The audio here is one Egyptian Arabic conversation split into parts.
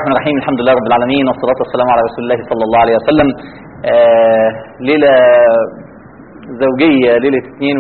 الرحمن الرحيم الحمد لله رب العالمين والصلاة والسلام على رسول الله صلى الله عليه وسلم آه ليلة زوجية ليلة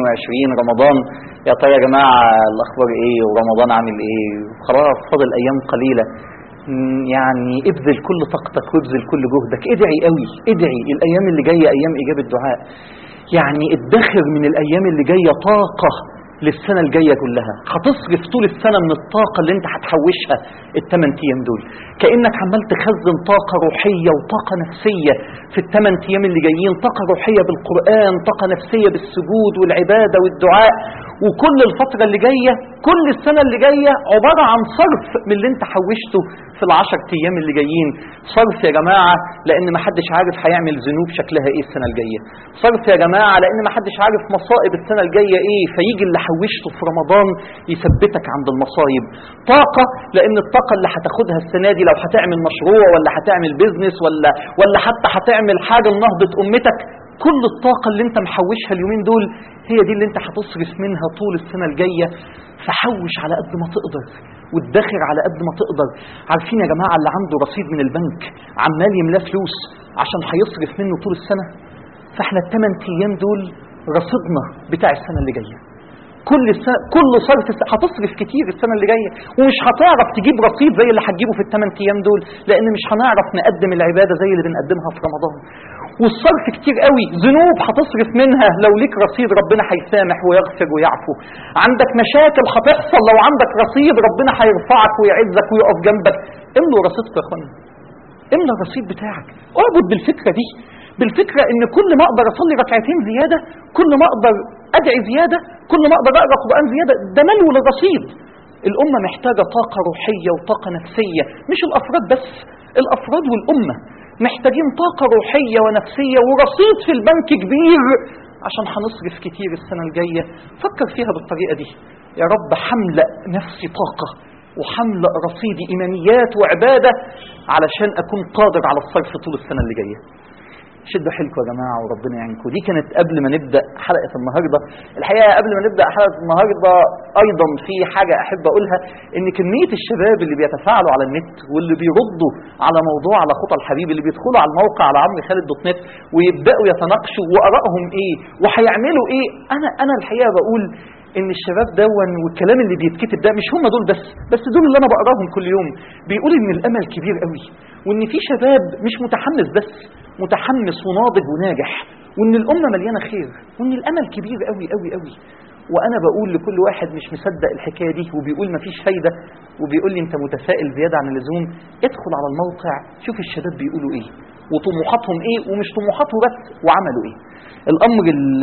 22 رمضان يا ترى يا جماعة الأخبار إيه ورمضان عامل إيه خلاص فاضل أيام قليلة مم، يعني ابذل كل طاقتك وابذل كل جهدك ادعي قوي ادعي الأيام اللي جاية أيام إجابة دعاء يعني ادخر من الأيام اللي جاية طاقة للسنة الجاية كلها هتصرف طول السنة من الطاقة اللي انت هتحوشها الثمان ايام دول كأنك عمال تخزن طاقة روحية وطاقة نفسية في الثمان ايام اللي جايين طاقة روحية بالقرآن طاقة نفسية بالسجود والعبادة والدعاء وكل الفترة اللي جاية كل السنة اللي جاية عبارة عن صرف من اللي انت حوشته في العشر ايام اللي جايين صرف يا جماعة لان محدش عارف هيعمل ذنوب شكلها ايه السنة الجاية صرف يا جماعة لان محدش عارف مصائب السنة الجاية ايه فيجي اللي حوشته في رمضان يثبتك عند المصايب طاقة لان الطاقة اللي هتاخدها السنة دي لو هتعمل مشروع ولا هتعمل بيزنس ولا ولا حتى هتعمل حاجة لنهضة امتك كل الطاقة اللي انت محوشها اليومين دول هي دي اللي انت هتصرف منها طول السنة الجاية فحوش على قد ما تقدر وادخر على قد ما تقدر عارفين يا جماعة اللي عنده رصيد من البنك عمال يملاه فلوس عشان هيصرف منه طول السنة فاحنا الثمان ايام دول رصيدنا بتاع السنة اللي جاية كل السنة كل صرف السنة هتصرف كتير السنة اللي جاية ومش هتعرف تجيب رصيد زي اللي هتجيبه في الثمان ايام دول لان مش هنعرف نقدم العبادة زي اللي بنقدمها في رمضان والصرف كتير قوي ذنوب هتصرف منها لو ليك رصيد ربنا هيسامح ويغفر ويعفو عندك مشاكل هتحصل لو عندك رصيد ربنا هيرفعك ويعزك ويقف جنبك املوا رصيدكم يا اخوانا املى الرصيد بتاعك اعبد بالفكرة دي بالفكرة ان كل ما اقدر اصلي ركعتين زيادة كل ما اقدر ادعي زيادة كل ما اقدر اقرا قرآن زيادة ده ملو للرصيد الامة محتاجة طاقة روحية وطاقة نفسية مش الافراد بس الافراد والامة محتاجين طاقة روحية ونفسية ورصيد في البنك كبير عشان هنصرف كتير السنة الجاية فكر فيها بالطريقة دي يا رب حملأ نفسي طاقة وحملأ رصيدي إيمانيات وعبادة علشان أكون قادر على الصرف طول السنة اللي جاية شدوا حيلكم يا جماعة وربنا يعينكم دي كانت قبل ما نبدأ حلقة النهاردة الحقيقة قبل ما نبدأ حلقة النهاردة أيضا في حاجة أحب أقولها إن كمية الشباب اللي بيتفاعلوا على النت واللي بيردوا على موضوع على خطى الحبيب اللي بيدخلوا على الموقع على عمرو خالد دوت نت ويبدأوا يتناقشوا وآرائهم إيه وهيعملوا إيه أنا أنا الحقيقة بقول ان الشباب دون والكلام اللي بيتكتب ده مش هم دول بس بس دول اللي انا بقراهم كل يوم بيقول ان الامل كبير قوي وان في شباب مش متحمس بس متحمس وناضج وناجح وان الامه مليانه خير وان الامل كبير قوي قوي قوي وانا بقول لكل واحد مش مصدق الحكايه دي وبيقول مفيش فايده وبيقول لي انت متفائل زياده عن اللزوم ادخل على الموقع شوف الشباب بيقولوا ايه وطموحاتهم ايه ومش طموحاتهم بس وعملوا ايه الامر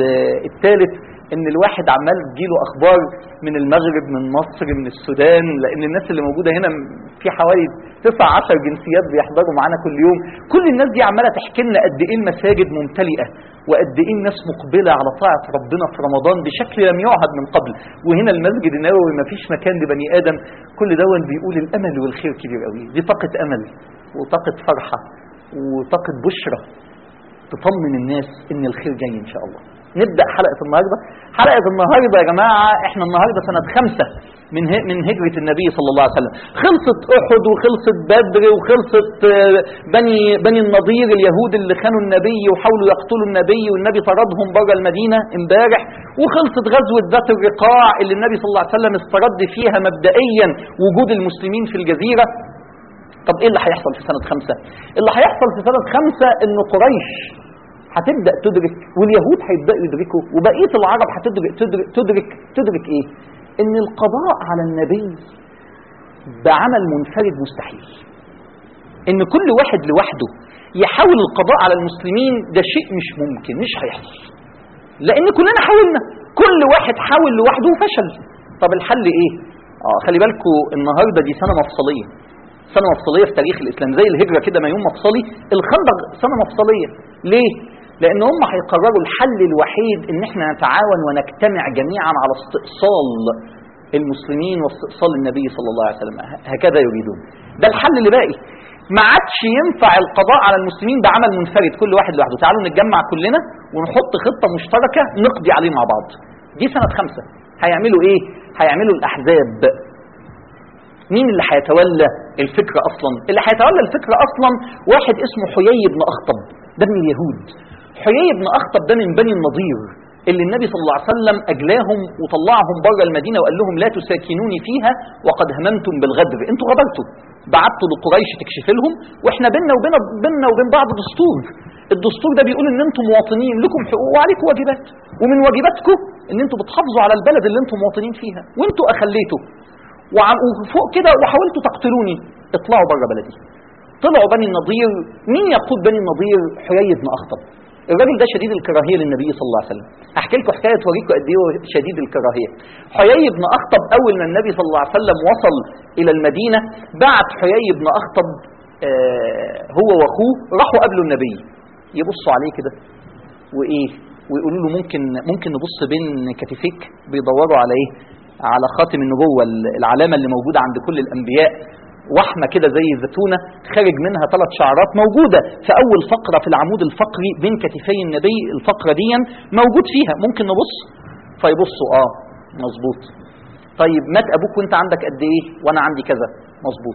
الثالث ان الواحد عمال تجيله اخبار من المغرب من مصر من السودان لان الناس اللي موجوده هنا في حوالي 19 جنسيات بيحضروا معانا كل يوم كل الناس دي عماله تحكي لنا قد ايه المساجد ممتلئه وقد ايه الناس مقبله على طاعه ربنا في رمضان بشكل لم يعهد من قبل وهنا المسجد النبوي ما فيش مكان لبني ادم كل دون بيقول الامل والخير كبير قوي دي طاقه امل وطاقه فرحه وطاقه بشرى تطمن الناس ان الخير جاي ان شاء الله نبدا حلقه النهارده حلقه النهارده يا جماعه احنا النهارده سنه خمسة من من هجره النبي صلى الله عليه وسلم خلصت احد وخلصت بدر وخلصت بني بني النضير اليهود اللي خانوا النبي وحاولوا يقتلوا النبي والنبي طردهم بره المدينه امبارح وخلصت غزوه ذات الرقاع اللي النبي صلى الله عليه وسلم استرد فيها مبدئيا وجود المسلمين في الجزيره طب ايه اللي هيحصل في سنه خمسة اللي هيحصل في سنه خمسة ان قريش هتبدا تدرك واليهود هيبداوا يدركوا وبقيه العرب هتدرك تدرك تدرك تدرك ايه؟ ان القضاء على النبي بعمل منفرد مستحيل. ان كل واحد لوحده يحاول القضاء على المسلمين ده شيء مش ممكن مش هيحصل. لان كلنا حاولنا كل واحد حاول لوحده وفشل. طب الحل ايه؟ اه خلي بالكم النهارده دي سنه مفصليه. سنه مفصليه في تاريخ الاسلام زي الهجره كده ما يوم مفصلي الخندق سنه مفصليه. ليه؟ لان هم هيقرروا الحل الوحيد ان احنا نتعاون ونجتمع جميعا على استئصال المسلمين واستئصال النبي صلى الله عليه وسلم هكذا يريدون ده الحل اللي باقي ما عادش ينفع القضاء على المسلمين بعمل منفرد كل واحد لوحده تعالوا نتجمع كلنا ونحط خطه مشتركه نقضي عليه مع بعض دي سنه خمسة هيعملوا ايه هيعملوا الاحزاب مين اللي هيتولى الفكرة أصلا اللي هيتولى الفكرة أصلا واحد اسمه حيي بن أخطب ده من اليهود حيي بن أخطب ده من بني النضير اللي النبي صلى الله عليه وسلم أجلاهم وطلعهم بره المدينة وقال لهم لا تساكنوني فيها وقد هممتم بالغدر انتوا غدرتوا بعتوا لقريش تكشف لهم واحنا بينا وبين بينا وبين بعض دستور الدستور ده بيقول ان انتم مواطنين لكم حقوق وعليكم واجبات ومن واجباتكم ان انتم بتحافظوا على البلد اللي انتم مواطنين فيها وانتوا اخليتوا وعم- وفوق كده وحاولتوا تقتلوني اطلعوا بره بلدي طلعوا بني النضير مين يقود بني النضير حيي بن اخطب الراجل ده شديد الكراهيه للنبي صلى الله عليه وسلم هحكي لكم حكايه توريكم قد ايه هو شديد الكراهيه حيي بن اخطب اول ما النبي صلى الله عليه وسلم وصل الى المدينه بعت حيي بن اخطب آه، هو واخوه راحوا قابلوا النبي يبصوا عليه كده وايه ويقولوا له ممكن ممكن نبص بين كتفيك بيدوروا على ايه على خاتم النبوه العلامه اللي موجوده عند كل الانبياء وحمه كده زي الزيتونه خارج منها ثلاث شعرات موجوده في اول فقره في العمود الفقري بين كتفي النبي الفقره دي موجود فيها ممكن نبص فيبصوا اه مظبوط طيب مات ابوك وانت عندك قد ايه وانا عندي كذا مظبوط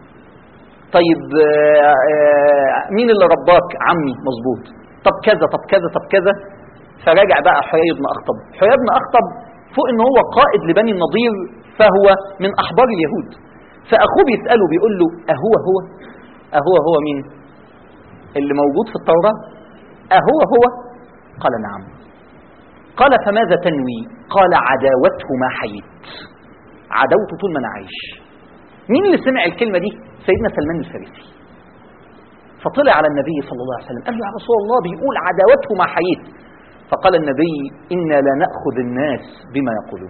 طيب آه، آه، مين اللي رباك عمي مظبوط طب كذا طب كذا طب كذا فراجع بقى حيي بن اخطب حيي بن اخطب فوق ان هو قائد لبني النضير فهو من احبار اليهود فاخوه بيساله بيقول له اهو هو اهو هو مين اللي موجود في التوراه اهو هو قال نعم قال فماذا تنوي قال عداوته ما حييت عداوته طول ما انا عايش مين اللي سمع الكلمه دي سيدنا سلمان الفارسي فطلع على النبي صلى الله عليه وسلم قال له يا رسول الله بيقول عداوته ما حييت فقال النبي إنا لا نأخذ الناس بما يقولون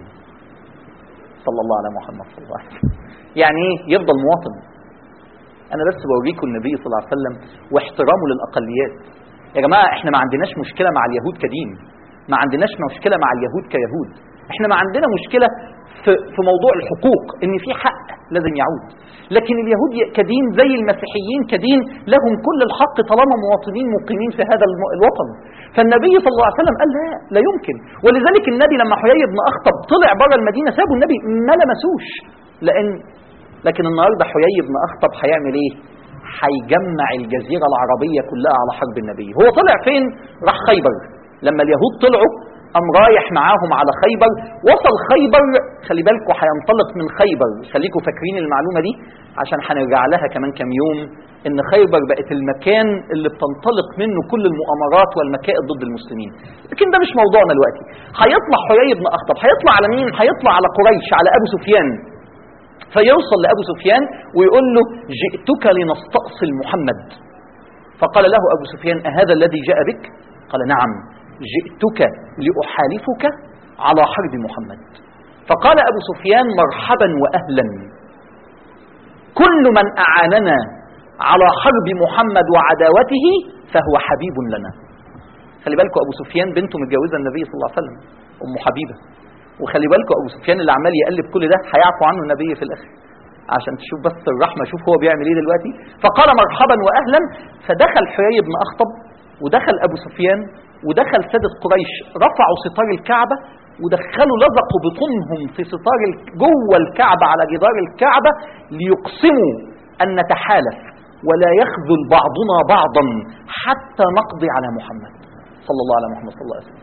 صلى الله على محمد صلى الله عليه وسلم يعني ايه يفضل مواطن انا بس بوريكم النبي صلى الله عليه وسلم واحترامه للاقليات يا جماعه احنا ما عندناش مشكله مع اليهود كدين ما عندناش مشكله مع اليهود كيهود احنا ما عندنا مشكله في في موضوع الحقوق ان في حق لازم يعود لكن اليهود كدين زي المسيحيين كدين لهم كل الحق طالما مواطنين مقيمين في هذا الم- الوطن فالنبي صلى الله عليه وسلم قال لا لا يمكن ولذلك النبي لما حيي بن اخطب طلع بره المدينه سابوا النبي ما لمسوش لان لكن النهارده حيي بن اخطب هيعمل ايه هيجمع الجزيره العربيه كلها على حرب النبي هو طلع فين راح خيبر لما اليهود طلعوا قام رايح معاهم على خيبر وصل خيبر خلي بالكم هينطلق من خيبر خليكم فاكرين المعلومه دي عشان هنرجع لها كمان كام يوم ان خيبر بقت المكان اللي بتنطلق منه كل المؤامرات والمكائد ضد المسلمين لكن ده مش موضوعنا دلوقتي هيطلع حيي بن اخطب هيطلع على مين هيطلع على قريش على ابو سفيان فيوصل لابو سفيان ويقول له جئتك لنستأصل محمد فقال له ابو سفيان اهذا الذي جاء بك قال نعم جئتك لأحالفك على حرب محمد فقال أبو سفيان مرحبا وأهلا كل من أعاننا على حرب محمد وعداوته فهو حبيب لنا خلي بالكم أبو سفيان بنته متجوزة النبي صلى الله عليه وسلم أم حبيبة وخلي بالكم أبو سفيان اللي عمال يقلب كل ده هيعفو عنه النبي في الآخر عشان تشوف بس الرحمة شوف هو بيعمل ايه دلوقتي فقال مرحبا وأهلا فدخل حيي بن أخطب ودخل أبو سفيان ودخل سادة قريش رفعوا ستار الكعبة ودخلوا لزقوا بطونهم في ستار ال- جوه الكعبة على جدار الكعبة ليقسموا أن نتحالف ولا يخذل بعضنا بعضا حتى نقضي على محمد صلى الله على محمد صلى الله عليه وسلم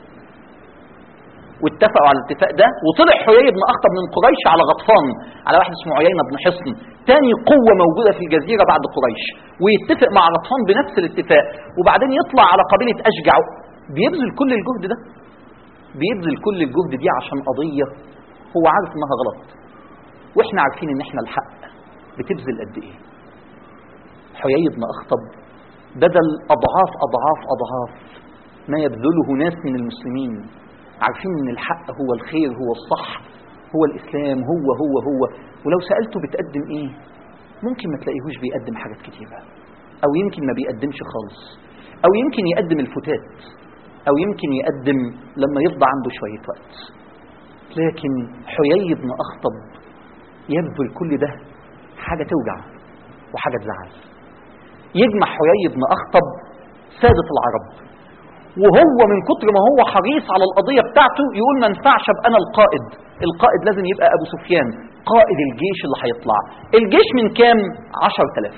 واتفقوا على الاتفاق ده وطلع حيي بن اخطب من قريش على غطفان على واحد اسمه عيينه بن حصن تاني قوه موجوده في الجزيره بعد قريش ويتفق مع غطفان بنفس الاتفاق وبعدين يطلع على قبيله اشجع بيبذل كل الجهد ده بيبذل كل الجهد دي عشان قضيه هو عارف انها غلط واحنا عارفين ان احنا الحق بتبذل قد ايه حيي بن اخطب بذل اضعاف اضعاف اضعاف ما يبذله ناس من المسلمين عارفين ان الحق هو الخير هو الصح هو الاسلام هو هو هو ولو سالته بتقدم ايه ممكن ما تلاقيهوش بيقدم حاجات كتيره او يمكن ما بيقدمش خالص او يمكن يقدم الفتات او يمكن يقدم لما يفضى عنده شويه وقت لكن حيي بن اخطب يبذل كل ده حاجه توجع وحاجه تزعل يجمع حيي بن اخطب ساده العرب وهو من كتر ما هو حريص على القضية بتاعته يقول ما ينفعش ابقى انا القائد القائد لازم يبقى ابو سفيان قائد الجيش اللي هيطلع الجيش من كام 10000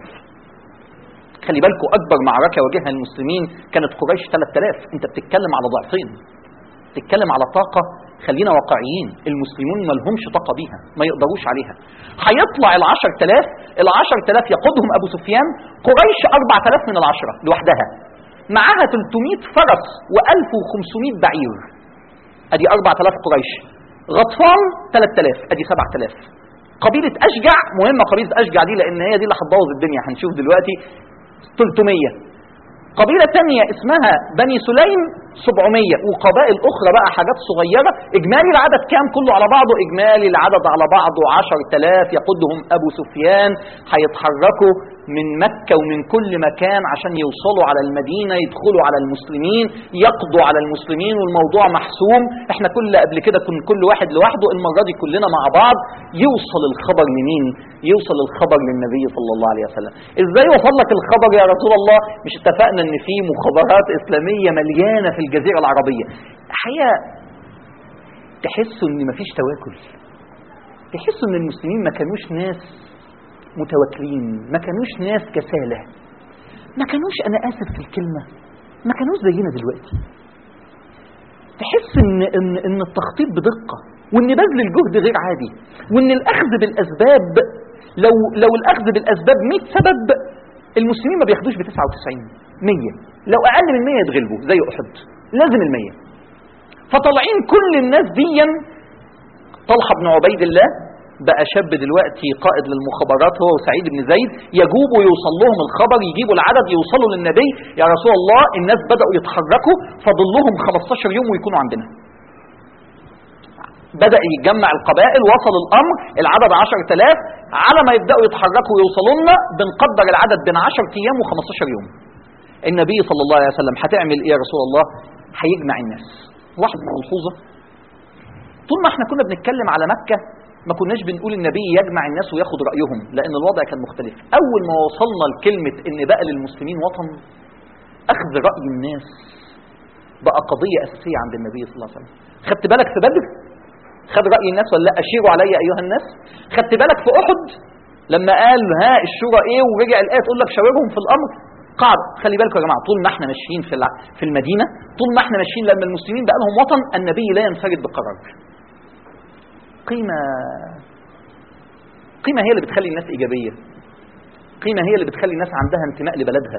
خلي بالكم اكبر معركة واجهها المسلمين كانت قريش 3000 انت بتتكلم على ضعفين بتتكلم على طاقة خلينا واقعيين المسلمون ما لهمش طاقة بيها ما يقدروش عليها هيطلع ال 10000 ال 10000 يقودهم ابو سفيان قريش 4000 من العشرة لوحدها معاها 300 فرس و1500 بعير ادي 4000 قريش غطفان 3000 ادي 7000 قبيلة اشجع مهمة قبيلة اشجع دي لان هي دي اللي هتبوظ الدنيا هنشوف دلوقتي 300 قبيلة تانية اسمها بني سليم 700 وقبائل أخرى بقى حاجات صغيرة إجمالي العدد كام كله على بعضه إجمالي العدد على بعضه 10000 يقودهم أبو سفيان هيتحركوا من مكة ومن كل مكان عشان يوصلوا على المدينة يدخلوا على المسلمين يقضوا على المسلمين والموضوع محسوم احنا كل قبل كده كن كل واحد لوحده المرة دي كلنا مع بعض يوصل الخبر لمين يوصل الخبر للنبي صلى الله عليه وسلم ازاي وصل لك الخبر يا رسول الله مش اتفقنا ان في مخابرات اسلامية مليانة في الجزيرة العربية الحقيقة تحسوا ان مفيش تواكل تحسوا ان المسلمين ما كانوش ناس متواكلين ما كانوش ناس كسالة ما كانوش أنا آسف في الكلمة ما كانوش زينا دلوقتي تحس إن, إن, إن التخطيط بدقة وإن بذل الجهد غير عادي وإن الأخذ بالأسباب لو, لو الأخذ بالأسباب 100 سبب المسلمين ما بياخدوش ب 99 100 لو أقل من 100 يتغلبوا زي أحد لازم ال 100 فطالعين كل الناس ديا طلحة بن عبيد الله بقى شاب دلوقتي قائد للمخابرات هو وسعيد بن زيد يجوبوا يوصل لهم الخبر يجيبوا العدد يوصلوا للنبي يا رسول الله الناس بدأوا يتحركوا فاضل لهم 15 يوم ويكونوا عندنا بدأ يتجمع القبائل وصل الأمر العدد 10000 على ما يبدأوا يتحركوا ويوصلوا لنا بنقدر العدد بين 10 أيام و15 يوم النبي صلى الله عليه وسلم هتعمل إيه يا رسول الله هيجمع الناس واحدة ملحوظة طول ما احنا كنا بنتكلم على مكة ما كناش بنقول النبي يجمع الناس وياخد رأيهم لأن الوضع كان مختلف أول ما وصلنا لكلمة إن بقى للمسلمين وطن أخذ رأي الناس بقى قضية أساسية عند النبي صلى الله عليه وسلم خدت بالك في بدر خد رأي الناس ولا لا أشيروا علي أيها الناس خدت بالك في أحد لما قال ها الشورى إيه ورجع الآية تقول لك شاورهم في الأمر قعد خلي بالكم يا جماعة طول ما احنا ماشيين في في المدينة طول ما احنا ماشيين لما المسلمين بقى لهم وطن النبي لا ينفرد بقرار قيمة قيمة هي اللي بتخلي الناس إيجابية قيمة هي اللي بتخلي الناس عندها انتماء لبلدها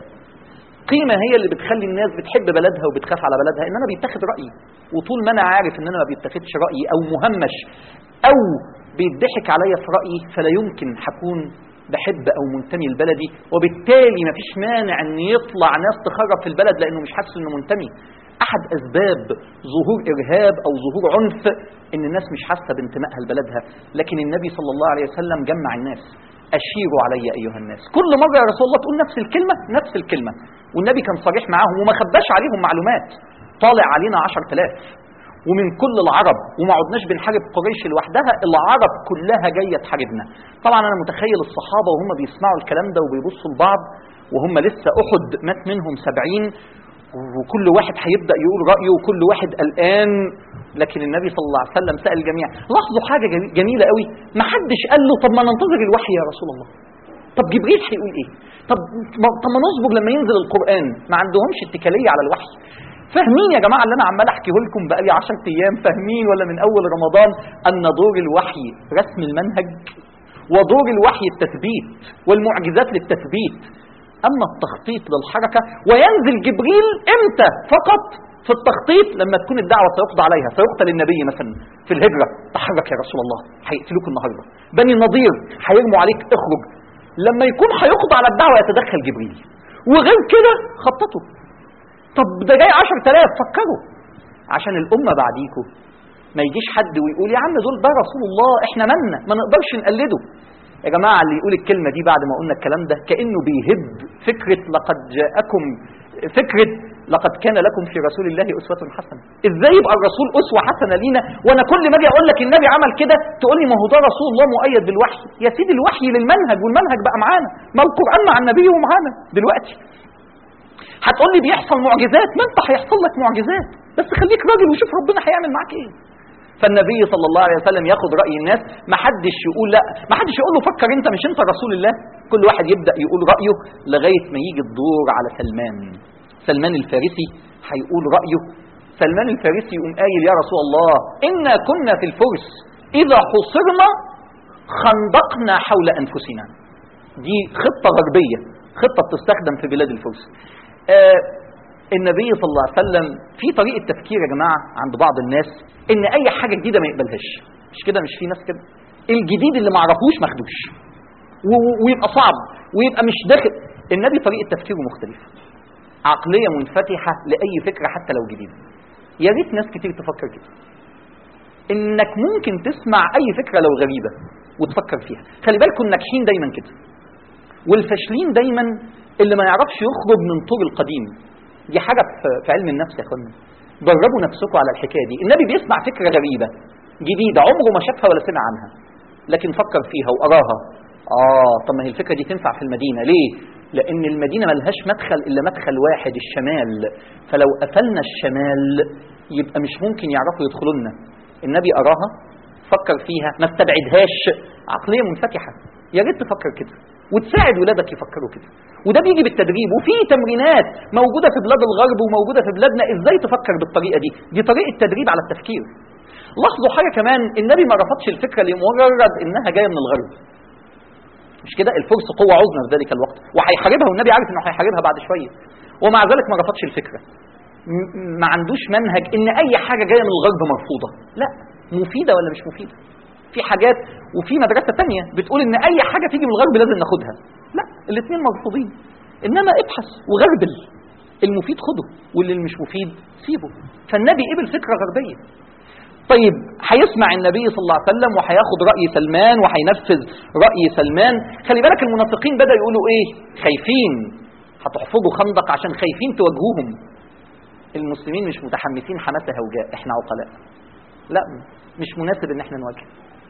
قيمة هي اللي بتخلي الناس بتحب بلدها وبتخاف على بلدها ان انا بيتاخد رأيي وطول ما انا عارف ان انا ما بيتاخدش رأيي او مهمش او بيضحك عليا في رأيي فلا يمكن هكون بحب او منتمي لبلدي وبالتالي مفيش مانع ان يطلع ناس تخرب في البلد لانه مش حاسس انه منتمي احد اسباب ظهور ارهاب او ظهور عنف ان الناس مش حاسه بانتمائها لبلدها لكن النبي صلى الله عليه وسلم جمع الناس اشيروا علي ايها الناس كل مره يا رسول الله تقول نفس الكلمه نفس الكلمه والنبي كان صريح معاهم وما خباش عليهم معلومات طالع علينا 10000 ومن كل العرب وما عدناش بنحارب قريش لوحدها العرب كلها جايه تحاربنا طبعا انا متخيل الصحابه وهم بيسمعوا الكلام ده وبيبصوا لبعض وهم لسه احد مات منهم سبعين وكل واحد هيبدا يقول رايه وكل واحد قلقان لكن النبي صلى الله عليه وسلم سال الجميع لاحظوا حاجه جميله قوي ما حدش قال له طب ما ننتظر الوحي يا رسول الله طب جبريل هيقول ايه طب طب ما نصبر لما ينزل القران ما عندهمش اتكاليه على الوحي فاهمين يا جماعه اللي انا عمال احكيه لكم بقالي 10 ايام فاهمين ولا من اول رمضان ان دور الوحي رسم المنهج ودور الوحي التثبيت والمعجزات للتثبيت اما التخطيط للحركه وينزل جبريل امتى فقط في التخطيط لما تكون الدعوه سيقضى عليها سيقتل النبي مثلا في الهجره تحرك يا رسول الله هيقتلوك النهارده بني النضير هيرموا عليك اخرج لما يكون هيقضى على الدعوه يتدخل جبريل وغير كده خططوا طب ده جاي 10000 فكروا عشان الامه بعديكم ما يجيش حد ويقول يا عم دول ده رسول الله احنا مالنا ما نقدرش نقلده يا جماعة اللي يقول الكلمة دي بعد ما قلنا الكلام ده كأنه بيهب فكرة لقد جاءكم فكرة لقد كان لكم في رسول الله أسوة حسنة إزاي يبقى الرسول أسوة حسنة لينا وأنا كل ما أجي أقول لك النبي عمل كده تقول لي ما هو ده رسول الله مؤيد بالوحي يا سيدي الوحي للمنهج والمنهج بقى معانا ما القرآن مع النبي ومعانا دلوقتي هتقول لي بيحصل معجزات ما انت هيحصل لك معجزات بس خليك راجل وشوف ربنا هيعمل معاك ايه فالنبي صلى الله عليه وسلم ياخد راي الناس ما حدش يقول لا ما حدش يقول له فكر انت مش انت رسول الله كل واحد يبدا يقول رايه لغايه ما يجي الدور على سلمان سلمان الفارسي هيقول رايه سلمان الفارسي يقوم قايل يا رسول الله انا كنا في الفرس اذا حصرنا خندقنا حول انفسنا دي خطه غربيه خطه بتستخدم في بلاد الفرس آه النبي صلى الله عليه وسلم في طريقه تفكير يا جماعه عند بعض الناس ان اي حاجه جديده ما يقبلهاش مش كده مش في ناس كده الجديد اللي ما عرفوش ما خدوش و- ويبقى صعب ويبقى مش داخل النبي طريقه تفكيره مختلفه عقليه منفتحه لاي فكره حتى لو جديده يا ريت ناس كتير تفكر كده انك ممكن تسمع اي فكره لو غريبه وتفكر فيها خلي بالكم الناجحين دايما كده والفاشلين دايما اللي ما يعرفش يخرج من طور القديم دي حاجه في في علم النفس يا اخوانا جربوا نفسكم على الحكايه دي النبي بيسمع فكره غريبه جديده عمره ما شافها ولا سمع عنها لكن فكر فيها وقراها اه طب ما هي الفكره دي تنفع في المدينه ليه لان المدينه ملهاش مدخل الا مدخل واحد الشمال فلو قفلنا الشمال يبقى مش ممكن يعرفوا يدخلوا لنا النبي قراها فكر فيها ما استبعدهاش عقليه منفتحه يا ريت تفكر كده وتساعد ولادك يفكروا كده وده بيجي بالتدريب وفي تمرينات موجوده في بلاد الغرب وموجوده في بلادنا ازاي تفكر بالطريقه دي دي طريقه تدريب على التفكير لاحظوا حاجه كمان النبي ما رفضش الفكره لمجرد انها جايه من الغرب مش كده الفرس قوه عظمى في ذلك الوقت وهيحاربها والنبي عارف انه هيحاربها بعد شويه ومع ذلك ما رفضش الفكره م- ما عندوش منهج ان اي حاجه جايه من الغرب مرفوضه لا مفيده ولا مش مفيده في حاجات وفي مدرسه تانية بتقول ان اي حاجه تيجي من الغرب لازم ناخدها لا الاثنين مرفوضين انما ابحث وغربل المفيد خده واللي مش مفيد سيبه فالنبي قبل فكره غربيه طيب هيسمع النبي صلى الله عليه وسلم وهياخد راي سلمان وهينفذ راي سلمان خلي بالك المنافقين بدا يقولوا ايه خايفين هتحفظوا خندق عشان خايفين تواجهوهم المسلمين مش متحمسين حماسه هوجاء احنا عقلاء لا مش مناسب ان احنا نواجه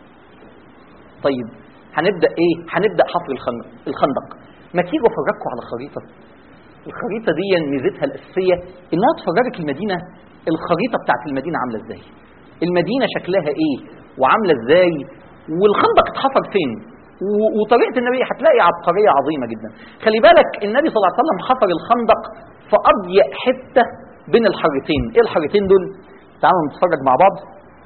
طيب هنبدا ايه هنبدا حفر الخندق الخندق ما تيجوا افرجكم على خريطه الخريطه دي ميزتها الاساسيه انها تفرجك المدينه الخريطه بتاعت المدينه عامله ازاي المدينه شكلها ايه وعامله ازاي والخندق اتحفر فين و- وطريقه النبي هتلاقي عبقريه عظيمه جدا خلي بالك النبي صلى الله عليه وسلم حفر الخندق في اضيق حته بين الحارتين ايه الحارتين دول تعالوا نتفرج مع بعض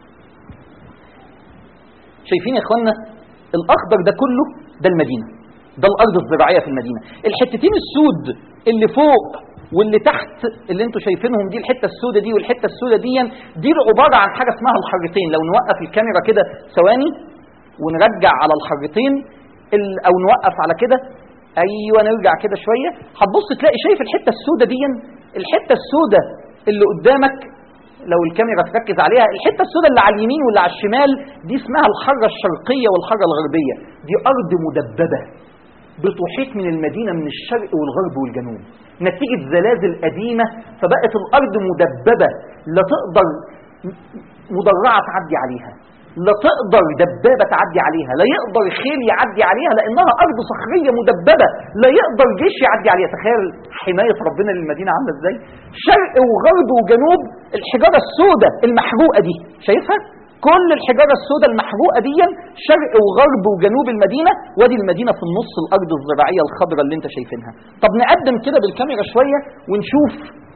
شايفين يا اخوانا الاخضر ده كله ده المدينه ده الارض الزراعيه في المدينه الحتتين السود اللي فوق واللي تحت اللي انتوا شايفينهم دي الحته السوداء دي والحته السوداء دي دي عباره عن حاجه اسمها الحرتين لو نوقف الكاميرا كده ثواني ونرجع على الحرتين ال- او نوقف على كده ايوه نرجع كده شويه هتبص تلاقي شايف الحته السوداء دي الحته السوداء اللي قدامك لو الكاميرا تركز عليها الحته السوداء اللي على اليمين واللي على الشمال دي اسمها الحاره الشرقيه والحاره الغربيه دي ارض مدببه بتحيط من المدينه من الشرق والغرب والجنوب نتيجه زلازل قديمه فبقت الارض مدببه لا تقدر مدرعه تعدي عليها لا تقدر دبابه تعدي عليها لا يقدر خيل يعدي عليها لانها ارض صخريه مدببه لا يقدر جيش يعدي عليها تخيل حمايه ربنا للمدينه عامله ازاي شرق وغرب وجنوب الحجاره السوداء المحروقه دي شايفها كل الحجاره السوداء المحروقه دي شرق وغرب وجنوب المدينه وادي المدينه في النص الارض الزراعيه الخضراء اللي انت شايفينها طب نقدم كده بالكاميرا شويه ونشوف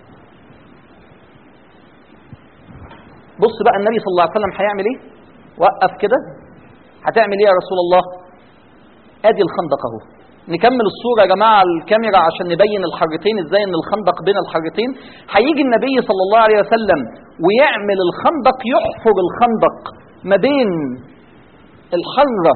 بص بقى النبي صلى الله عليه وسلم هيعمل ايه وقف كده هتعمل ايه يا رسول الله ادي الخندق اهو نكمل الصورة يا جماعة الكاميرا عشان نبين الحرتين ازاي ان الخندق بين الحرتين هيجي النبي صلى الله عليه وسلم ويعمل الخندق يحفر الخندق ما بين الحرة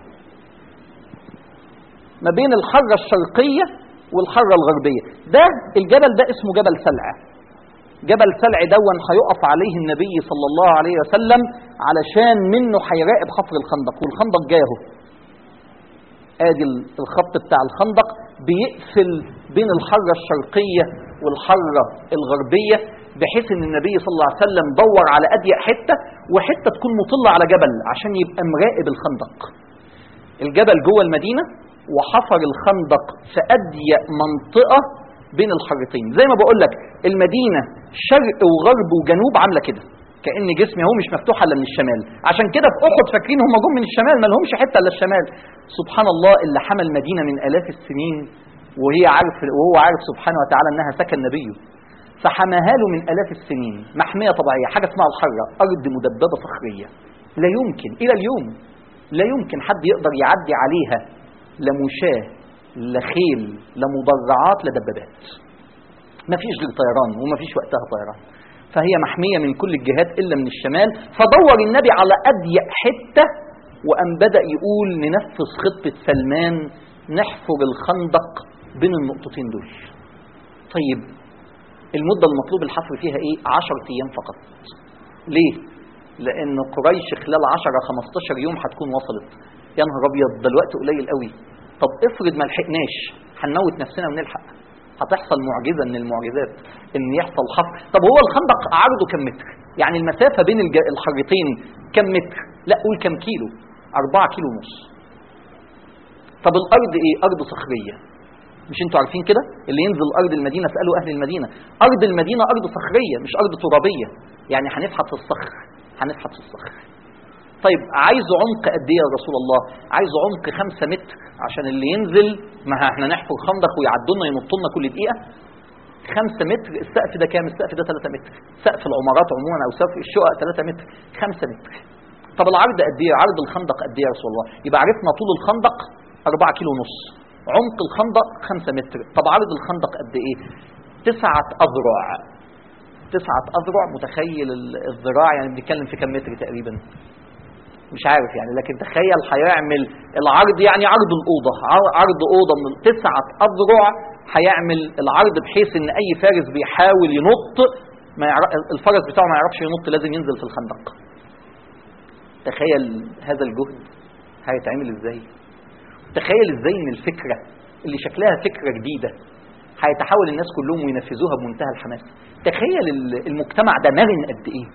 ما بين الحرة الشرقية والحرة الغربية ده الجبل ده اسمه جبل سلع جبل سلع دون هيقف عليه النبي صلى الله عليه وسلم علشان منه هيراقب حفر الخندق والخندق جاي اهو ادي الخط بتاع الخندق بيقفل بين الحرة الشرقية والحرة الغربية بحيث ان النبي صلى الله عليه وسلم دور على اضيق حتة وحتة تكون مطلة على جبل عشان يبقى مراقب الخندق الجبل جوه المدينة وحفر الخندق في اضيق منطقة بين الحارتين زي ما بقول لك المدينه شرق وغرب وجنوب عامله كده كان جسمي اهو مش مفتوح الا من الشمال عشان كده في احد فاكرين هم جم من الشمال ما لهمش حته الا الشمال سبحان الله اللي حمى المدينه من الاف السنين وهي عارف وهو عارف سبحانه وتعالى انها سكن نبيه فحماها له من الاف السنين محميه طبيعيه حاجه اسمها الحره ارض مدببه صخريه لا يمكن الى اليوم لا يمكن حد يقدر يعدي عليها لا مشاه لا خيل لا مدرعات لا دبابات ما فيش غير طيران وما فيش وقتها طيران فهي محمية من كل الجهات إلا من الشمال فدور النبي على أضيق حتة وأن بدأ يقول ننفذ خطة سلمان نحفر الخندق بين النقطتين دول طيب المدة المطلوب الحفر فيها إيه؟ عشر أيام فقط ليه؟ لأن قريش خلال 10 15 يوم هتكون وصلت يا نهار أبيض ده الوقت قليل قوي طب افرض ما لحقناش هنموت نفسنا ونلحق هتحصل معجزة من المعجزات ان يحصل حفر طب هو الخندق عرضه كم متر يعني المسافة بين الج- الحرتين كم متر لا قول كم كيلو أربعة كيلو ونص طب الأرض إيه أرض صخرية مش انتوا عارفين كده اللي ينزل أرض المدينة اسألوا أهل المدينة أرض المدينة أرض صخرية مش أرض ترابية يعني هنفحت في الصخر هنفحت في الصخر طيب عايز عمق قد ايه يا رسول الله عايز عمق خمسة متر عشان اللي ينزل ما احنا نحفر خندق ويعدوا لنا ينطوا لنا كل دقيقه خمسة متر السقف ده كام السقف ده 3 متر سقف العمارات عموما او سقف الشقق 3 متر 5 متر طب العرض قد ايه عرض الخندق قد ايه يا رسول الله يبقى عرفنا طول الخندق 4 كيلو ونص عمق الخندق 5 متر طب عرض الخندق قد ايه تسعة أذرع تسعة أذرع متخيل ال- الذراع يعني بنتكلم في كم متر تقريبا مش عارف يعني لكن تخيل هيعمل العرض يعني عرض الأوضة عر- عرض أوضة من تسعة أذرع هيعمل العرض بحيث إن أي فارس بيحاول ينط ما يعرف الفرس بتاعه ما يعرفش ينط لازم ينزل في الخندق تخيل هذا الجهد هيتعمل ازاي تخيل ازاي ان الفكرة اللي شكلها فكرة جديدة هيتحول الناس كلهم وينفذوها بمنتهى الحماس تخيل ال- المجتمع ده مرن قد ايه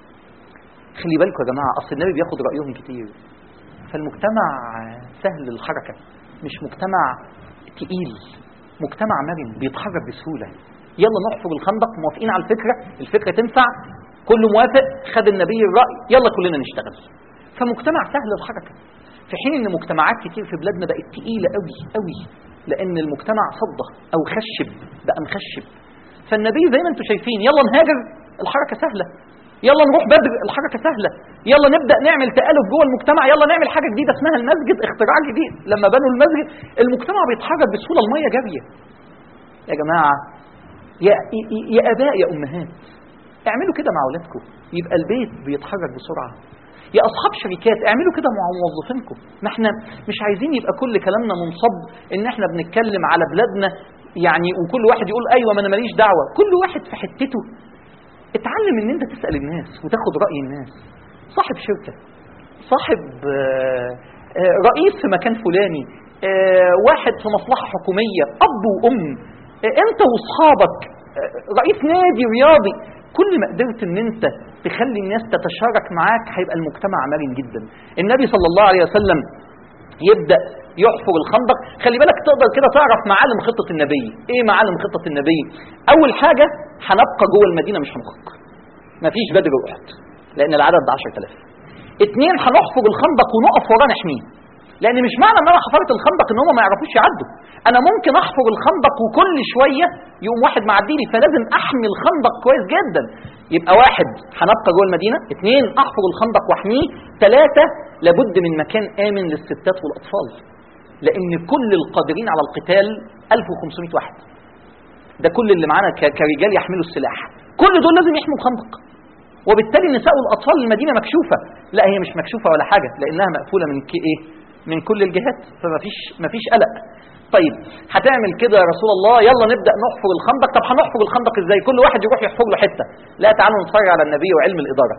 خلي بالكم يا جماعة اصل النبي بياخد رأيهم كتير فالمجتمع سهل الحركة مش مجتمع تقيل مجتمع مرن بيتحرك بسهولة يلا نحفر الخندق موافقين على الفكرة الفكرة تنفع كله موافق خد النبي الرأي يلا كلنا نشتغل فمجتمع سهل الحركة في حين ان مجتمعات كتير في بلادنا بقت تقيلة قوي قوي لان المجتمع صدى او خشب بقى مخشب فالنبي زي ما انتم شايفين يلا نهاجر الحركة سهلة يلا نروح بدر الحركة سهلة يلا نبدأ نعمل تآلف جوه المجتمع يلا نعمل حاجة جديدة اسمها المسجد اختراع جديد لما بنوا المسجد المجتمع بيتحرك بسهولة المية جارية يا جماعة يا, يا آباء يا أمهات اعملوا كده مع أولادكم يبقى البيت بيتحرك بسرعة يا أصحاب شركات اعملوا كده مع موظفينكم ما احنا مش عايزين يبقى كل كلامنا منصب ان احنا بنتكلم على بلادنا يعني وكل واحد يقول ايوه ما انا ماليش دعوه كل واحد في حتته اتعلم ان انت تسال الناس وتاخد راي الناس صاحب شركه صاحب آه، آه، رئيس في مكان فلاني آه، واحد في مصلحه حكوميه اب وام آه، انت واصحابك آه، رئيس نادي رياضي كل ما قدرت ان انت تخلي الناس تتشارك معاك هيبقى المجتمع مرن جدا النبي صلى الله عليه وسلم يبدا يحفر الخندق خلي بالك تقدر كده تعرف معالم خطه النبي ايه معالم خطه النبي اول حاجه هنبقى جوه المدينه مش هنخرج مفيش بدر واحد لان العدد ده 10000 اتنين هنحفر الخندق ونقف وراه نحميه لان مش معنى ان انا حفرت الخندق ان هم ما يعرفوش يعدوا انا ممكن احفر الخندق وكل شويه يقوم واحد معدي لي فلازم احمي الخندق كويس جدا يبقى واحد هنبقى جوه المدينه اثنين احفر الخندق واحميه ثلاثه لابد من مكان امن للستات والاطفال لان كل القادرين على القتال 1500 واحد ده كل اللي معانا ك- كرجال يحملوا السلاح كل دول لازم يحموا الخندق وبالتالي النساء والاطفال المدينه مكشوفه لا هي مش مكشوفه ولا حاجه لانها مقفوله من كي ايه من كل الجهات فمفيش مفيش قلق طيب هتعمل كده يا رسول الله يلا نبدا نحفر الخندق طب هنحفر الخندق ازاي كل واحد يروح يحفر له حته لا تعالوا نتفرج على النبي وعلم الاداره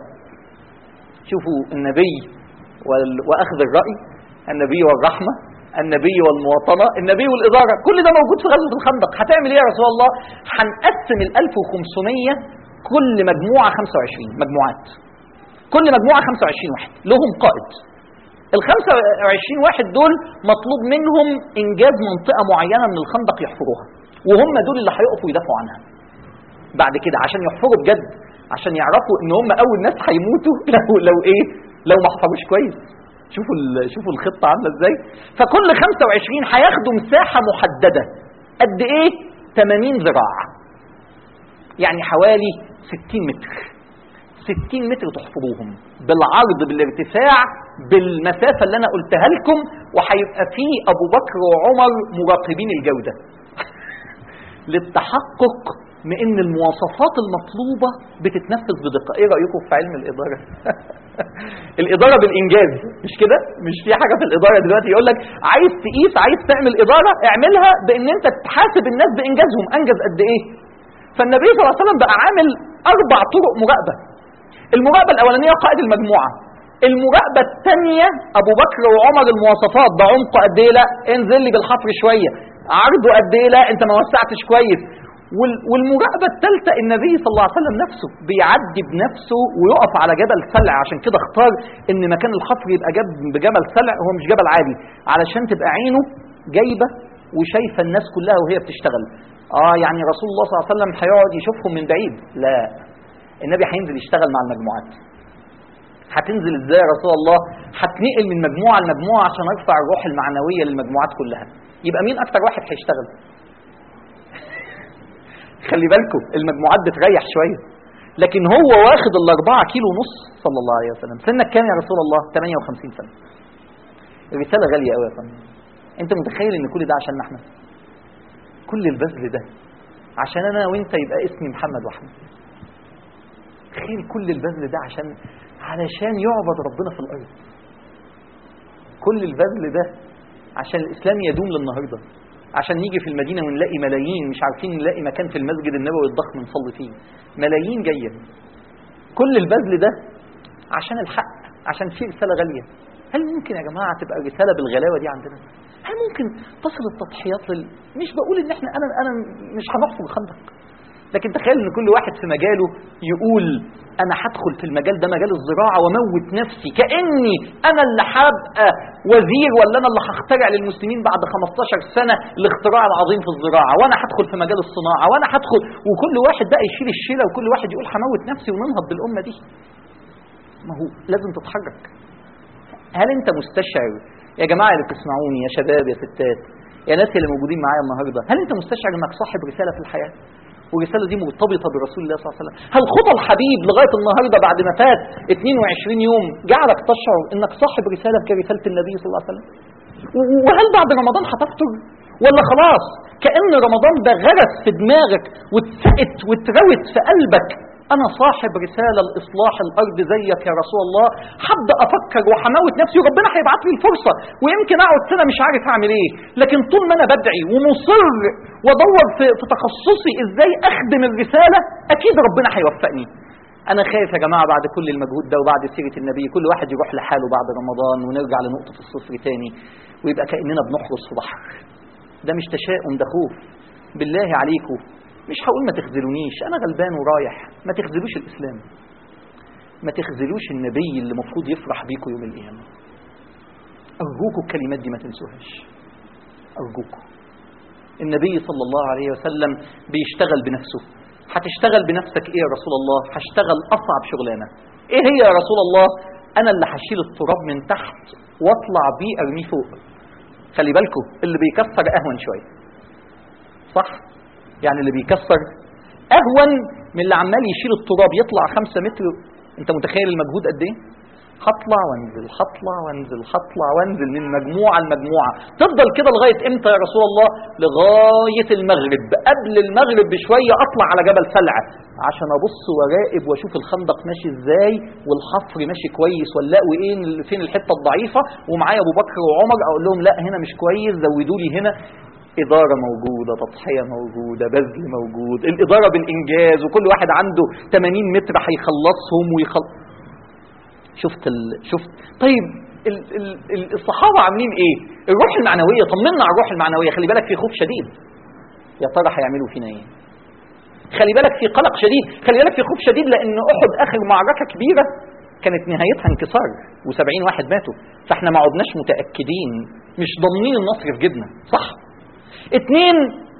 شوفوا النبي وال- واخذ الراي النبي والرحمه النبي والمواطنه النبي والاداره كل ده موجود في غزوه الخندق هتعمل ايه يا رسول الله هنقسم ال 1500 كل مجموعه 25 مجموعات كل مجموعه 25 واحد لهم قائد ال 25 واحد دول مطلوب منهم انجاز منطقه معينه من الخندق يحفروها وهم دول اللي هيقفوا يدافعوا عنها بعد كده عشان يحفروا بجد عشان يعرفوا ان هم اول ناس هيموتوا لو لو ايه لو ما حفروش كويس شوفوا ال- شوفوا الخطه عامله ازاي فكل 25 هياخدوا مساحه محدده قد ايه 80 ذراع يعني حوالي 60 متر 60 متر تحفروهم بالعرض بالارتفاع بالمسافة اللي أنا قلتها لكم وهيبقى فيه أبو بكر وعمر مراقبين الجودة للتحقق من ان المواصفات المطلوبه بتتنفذ بدقه ايه رايكم في علم الاداره الاداره بالانجاز مش كده مش في حاجه في الاداره دلوقتي يقول لك عايز تقيس عايز تعمل اداره اعملها بان انت تحاسب الناس بانجازهم انجز قد ايه فالنبي صلى الله عليه وسلم بقى عامل اربع طرق مراقبه المراقبه الاولانيه قائد المجموعه المراقبه الثانيه ابو بكر وعمر المواصفات ده عمقه قد ايه لا انزل لي بالحفر شويه عرضه قد ايه لا انت ما وسعتش كويس وال- والمراقبه الثالثه النبي صلى الله عليه وسلم نفسه بيعدي بنفسه ويقف على جبل سلع عشان كده اختار ان مكان الحفر يبقى جنب بجبل سلع هو مش جبل عادي علشان تبقى عينه جايبه وشايفه الناس كلها وهي بتشتغل اه يعني رسول الله صلى الله عليه وسلم هيقعد يشوفهم من بعيد لا النبي هينزل يشتغل مع المجموعات هتنزل ازاي يا رسول الله هتنقل من مجموعه لمجموعه عشان ارفع الروح المعنويه للمجموعات كلها يبقى مين اكتر واحد هيشتغل خلي بالكم المجموعات بتريح شويه لكن هو واخد الأربعة كيلو ونص صلى الله عليه وسلم سنك كام يا رسول الله 58 سنة الرسالة غالية قوي يا فندم انت متخيل ان كل ده عشان احنا كل البذل ده عشان انا وانت يبقى اسمي محمد واحمد تخيل كل البذل ده عشان علشان يعبد ربنا في الارض كل البذل ده عشان الاسلام يدوم للنهارده عشان نيجي في المدينه ونلاقي ملايين مش عارفين نلاقي مكان في المسجد النبوي الضخم نصلي فيه ملايين جايه كل البذل ده عشان الحق عشان في رساله غاليه هل ممكن يا جماعه تبقى الرساله بالغلاوه دي عندنا هل ممكن تصل التضحيات لل... مش بقول ان احنا انا انا مش هنحفر خندق لكن تخيل ان كل واحد في مجاله يقول انا هدخل في المجال ده مجال الزراعه واموت نفسي كاني انا اللي هبقى وزير ولا انا اللي هخترع للمسلمين بعد 15 سنه الاختراع العظيم في الزراعه وانا هدخل في مجال الصناعه وانا هدخل وكل واحد بقى يشيل الشيله وكل واحد يقول هموت نفسي وننهض بالامه دي ما هو لازم تتحرك هل انت مستشعر يا جماعه اللي بتسمعوني يا شباب يا ستات يا ناس اللي موجودين معايا النهارده هل انت مستشعر انك صاحب رساله في الحياه والرساله دي مرتبطه برسول الله صلى الله عليه وسلم هل خطى الحبيب لغايه النهارده بعد ما فات 22 يوم جعلك تشعر انك صاحب رساله كرساله النبي صلى الله عليه وسلم و- وهل بعد رمضان هتفطر ولا خلاص كأن رمضان ده غرس في دماغك واتسقت واتروت في قلبك أنا صاحب رسالة لإصلاح الأرض زيك يا رسول الله هبدأ أفكر وهموت نفسي وربنا هيبعت لي الفرصة ويمكن أقعد سنة مش عارف أعمل إيه لكن طول ما أنا بدعي ومصر وأدور في, في تخصصي إزاي أخدم الرسالة أكيد ربنا هيوفقني أنا خايف يا جماعة بعد كل المجهود ده وبعد سيرة النبي كل واحد يروح لحاله بعد رمضان ونرجع لنقطة الصفر تاني ويبقى كأننا بنحرس في بحر ده مش تشاؤم ده خوف بالله عليكم مش هقول ما تخذلونيش انا غلبان ورايح ما تخذلوش الاسلام ما تخذلوش النبي اللي المفروض يفرح بيكم يوم القيامه ارجوكم الكلمات دي ما تنسوهاش ارجوكم النبي صلى الله عليه وسلم بيشتغل بنفسه هتشتغل بنفسك ايه يا رسول الله هشتغل اصعب شغلانه ايه هي يا رسول الله انا اللي هشيل التراب من تحت واطلع بيه ارميه فوق خلي بالكم اللي بيكسر اهون شويه صح يعني اللي بيكسر اهون من اللي عمال يشيل التراب يطلع خمسة متر انت متخيل المجهود قد ايه هطلع وانزل هطلع وانزل هطلع وانزل من مجموعه لمجموعه تفضل كده لغايه امتى يا رسول الله لغايه المغرب قبل المغرب بشويه اطلع على جبل سلع عشان ابص وراقب واشوف الخندق ماشي ازاي والحفر ماشي كويس ولا لا وايه فين الحته الضعيفه ومعايا ابو بكر وعمر اقول لهم لا هنا مش كويس زودوا لي هنا إدارة موجودة تضحية موجودة بذل موجود الإدارة بالإنجاز وكل واحد عنده 80 متر هيخلصهم ويخل شفت ال... شفت طيب ال... ال... ال- الصحابة عاملين إيه؟ الروح المعنوية طمنا على الروح المعنوية خلي بالك في خوف شديد يا ترى هيعملوا فينا إيه؟ خلي بالك في قلق شديد خلي بالك في خوف شديد لأن أحد آخر معركة كبيرة كانت نهايتها انكسار و70 واحد ماتوا فاحنا ما عدناش متأكدين مش ضامنين النصر في جبنا صح؟ اتنين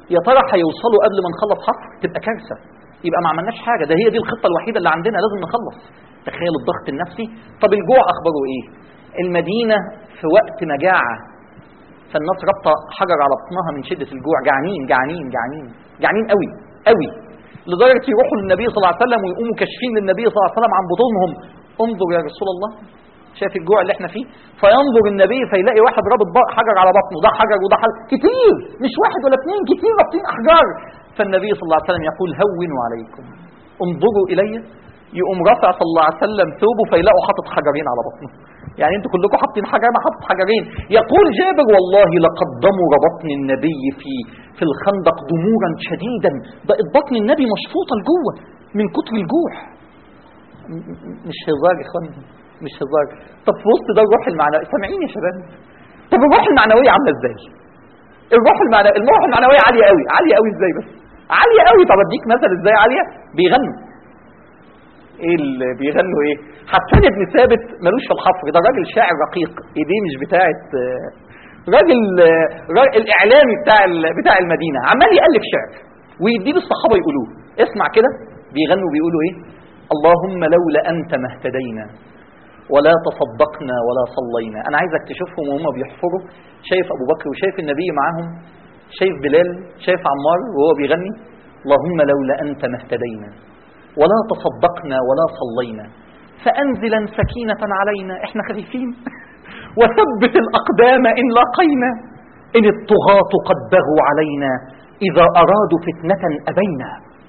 يا ترى هيوصلوا قبل ما نخلص حفر تبقى كارثه يبقى ما عملناش حاجه ده هي دي الخطه الوحيده اللي عندنا لازم نخلص تخيل الضغط النفسي طب الجوع اخباره ايه المدينه في وقت مجاعه فالناس رابطه حجر على بطنها من شده الجوع جعانين جعانين جعانين جعانين قوي قوي لدرجه يروحوا للنبي صلى الله عليه وسلم ويقوموا كاشفين للنبي صلى الله عليه وسلم عن بطونهم انظر يا رسول الله شايف الجوع اللي احنا فيه فينظر النبي فيلاقي واحد رابط حجر على بطنه ده حجر وده حجر كتير مش واحد ولا اثنين كتير رابطين احجار فالنبي صلى الله عليه وسلم يقول هونوا عليكم انظروا الي يقوم رافع صلى الله عليه وسلم ثوبه فيلاقوا حاطط حجرين على بطنه يعني انتوا كلكم حاطين حجر ما حاطط حجرين يقول جابر والله لقد ضمر بطن النبي في في الخندق ضمورا شديدا بقت بطن النبي مشفوطه لجوه من كتر الجوع مش هزار يا اخوان مش هزار طب في وسط ده الروح المعنويه سامعين يا شباب طب الروح المعنويه عامله ازاي الروح المعنويه الروح المعنويه عاليه قوي عاليه قوي ازاي بس عاليه قوي طب اديك مثل ازاي عاليه بيغنوا ايه اللي بيغنوا ايه حسان بن ثابت ملوش في الحفر ده راجل شاعر رقيق ايديه مش بتاعه راجل راجل الاعلامي بتاع بتاع المدينه عمال يالف شعر ويديه الصحابه يقولوه اسمع كده بيغنوا بيقولوا ايه اللهم لولا انت ما اهتدينا ولا تصدقنا ولا صلينا انا عايزك تشوفهم وهم بيحفروا شايف ابو بكر وشايف النبي معاهم شايف بلال شايف عمار وهو بيغني اللهم لولا انت ما اهتدينا ولا تصدقنا ولا صلينا فانزلا سكينه علينا احنا خفيفين وثبت الاقدام ان لاقينا ان الطغاة قد بغوا علينا اذا ارادوا فتنه ابينا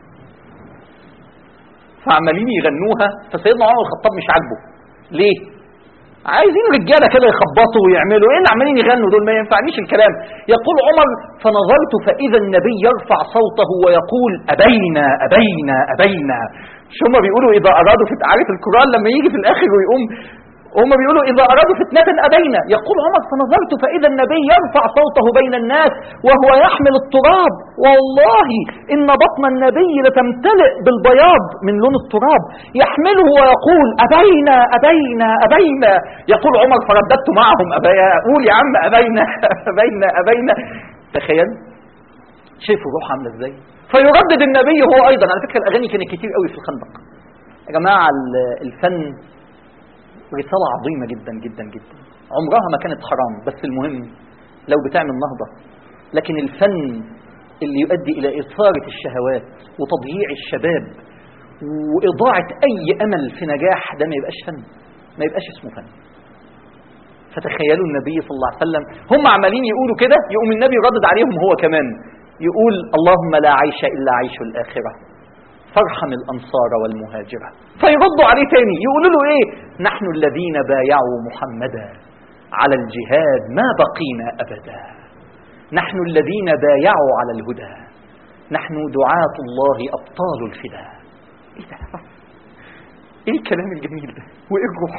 فعمالين يغنوها فسيدنا عمر الخطاب مش عاجبه ليه عايزين رجاله كده يخبطوا ويعملوا ايه اللي عمالين يغنوا دول ما ينفعنيش الكلام يقول عمر فنظرت فاذا النبي يرفع صوته ويقول ابينا ابينا ابينا مش هم بيقولوا اذا ارادوا في عارف القران لما يجي في الاخر ويقوم هم بيقولوا إذا أرادوا فتنة أبينا يقول عمر فنظرت فإذا النبي يرفع صوته بين الناس وهو يحمل التراب والله إن بطن النبي لتمتلئ بالبياض من لون التراب يحمله ويقول أبينا أبينا أبينا يقول عمر فرددت معهم أبينا قول يا عم أبينا أبينا أبينا تخيل شايف الروح عاملة إزاي فيردد النبي هو أيضا على فكرة الأغاني كانت كتير قوي في الخندق يا جماعة الفن رسالة عظيمة جدا جدا جدا عمرها ما كانت حرام بس المهم لو بتعمل نهضة لكن الفن اللي يؤدي إلى إثارة الشهوات وتضييع الشباب وإضاعة أي أمل في نجاح ده ما يبقاش فن ما يبقاش اسمه فن فتخيلوا النبي صلى الله عليه وسلم هم عمالين يقولوا كده يقوم النبي يردد عليهم هو كمان يقول اللهم لا عيش إلا عيش الآخرة فارحم الأنصار والمهاجرة فيردوا عليه تاني يقولوا له إيه نحن الذين بايعوا محمدا على الجهاد ما بقينا أبدا نحن الذين بايعوا على الهدى نحن دعاة الله أبطال الفداء إيه ده إيه الكلام الجميل ده وإيه الروح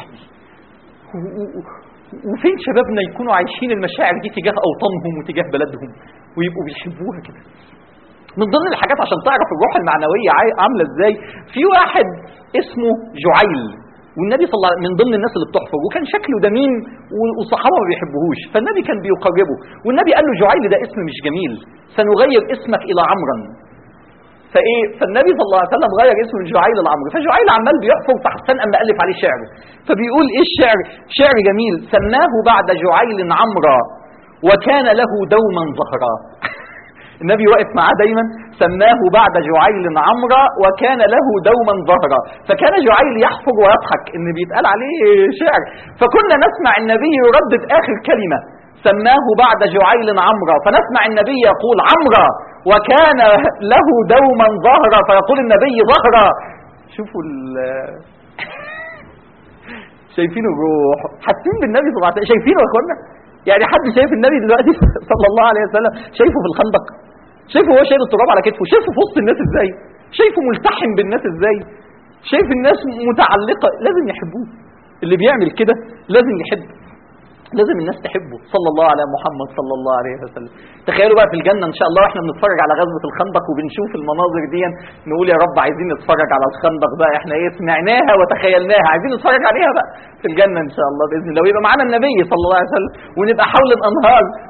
وفين شبابنا يكونوا عايشين المشاعر دي تجاه أوطانهم وتجاه بلدهم ويبقوا بيحبوها كده من ضمن الحاجات عشان تعرف الروح المعنويه عامله ازاي في واحد اسمه جعيل والنبي صلى الله عليه من ضمن الناس اللي بتحفر وكان شكله دميم والصحابه ما بيحبوهوش فالنبي كان بيقربه والنبي قال له جعيل ده اسم مش جميل سنغير اسمك الى عمرا فايه فالنبي صلى الله عليه وسلم غير اسمه من جعيل لعمرو فجعيل عمال بيحفر فحسان اما الف عليه شعر فبيقول ايه الشعر شعر جميل سماه بعد جعيل عمرا وكان له دوما ظهرا النبي واقف معاه دايما سماه بعد جعيل عمرا وكان له دوما ظهرا فكان جعيل يحفر ويضحك ان بيتقال عليه شعر فكنا نسمع النبي يردد اخر كلمه سماه بعد جعيل عمرا فنسمع النبي يقول عمرا وكان له دوما ظهرا فيقول النبي ظهرا شوفوا شايفين الروح حاسين بالنبي صلى الله عليه وسلم شايفينه يا اخوانا يعني حد شايف النبي دلوقتي صلى الله عليه وسلم شايفه في الخندق شايفه هو شايل التراب على كتفه شايفه في وسط الناس ازاي شايفه ملتحم بالناس ازاي شايف الناس متعلقة لازم يحبوه اللي بيعمل كده لازم يحب لازم الناس تحبه صلى الله على محمد صلى الله عليه وسلم تخيلوا بقى في الجنة ان شاء الله واحنا بنتفرج على غزوة الخندق وبنشوف المناظر دي نقول يا رب عايزين نتفرج على الخندق بقى احنا ايه سمعناها وتخيلناها عايزين نتفرج عليها بقى في الجنة ان شاء الله باذن الله ويبقى معانا النبي صلى الله عليه وسلم ونبقى حول الانهار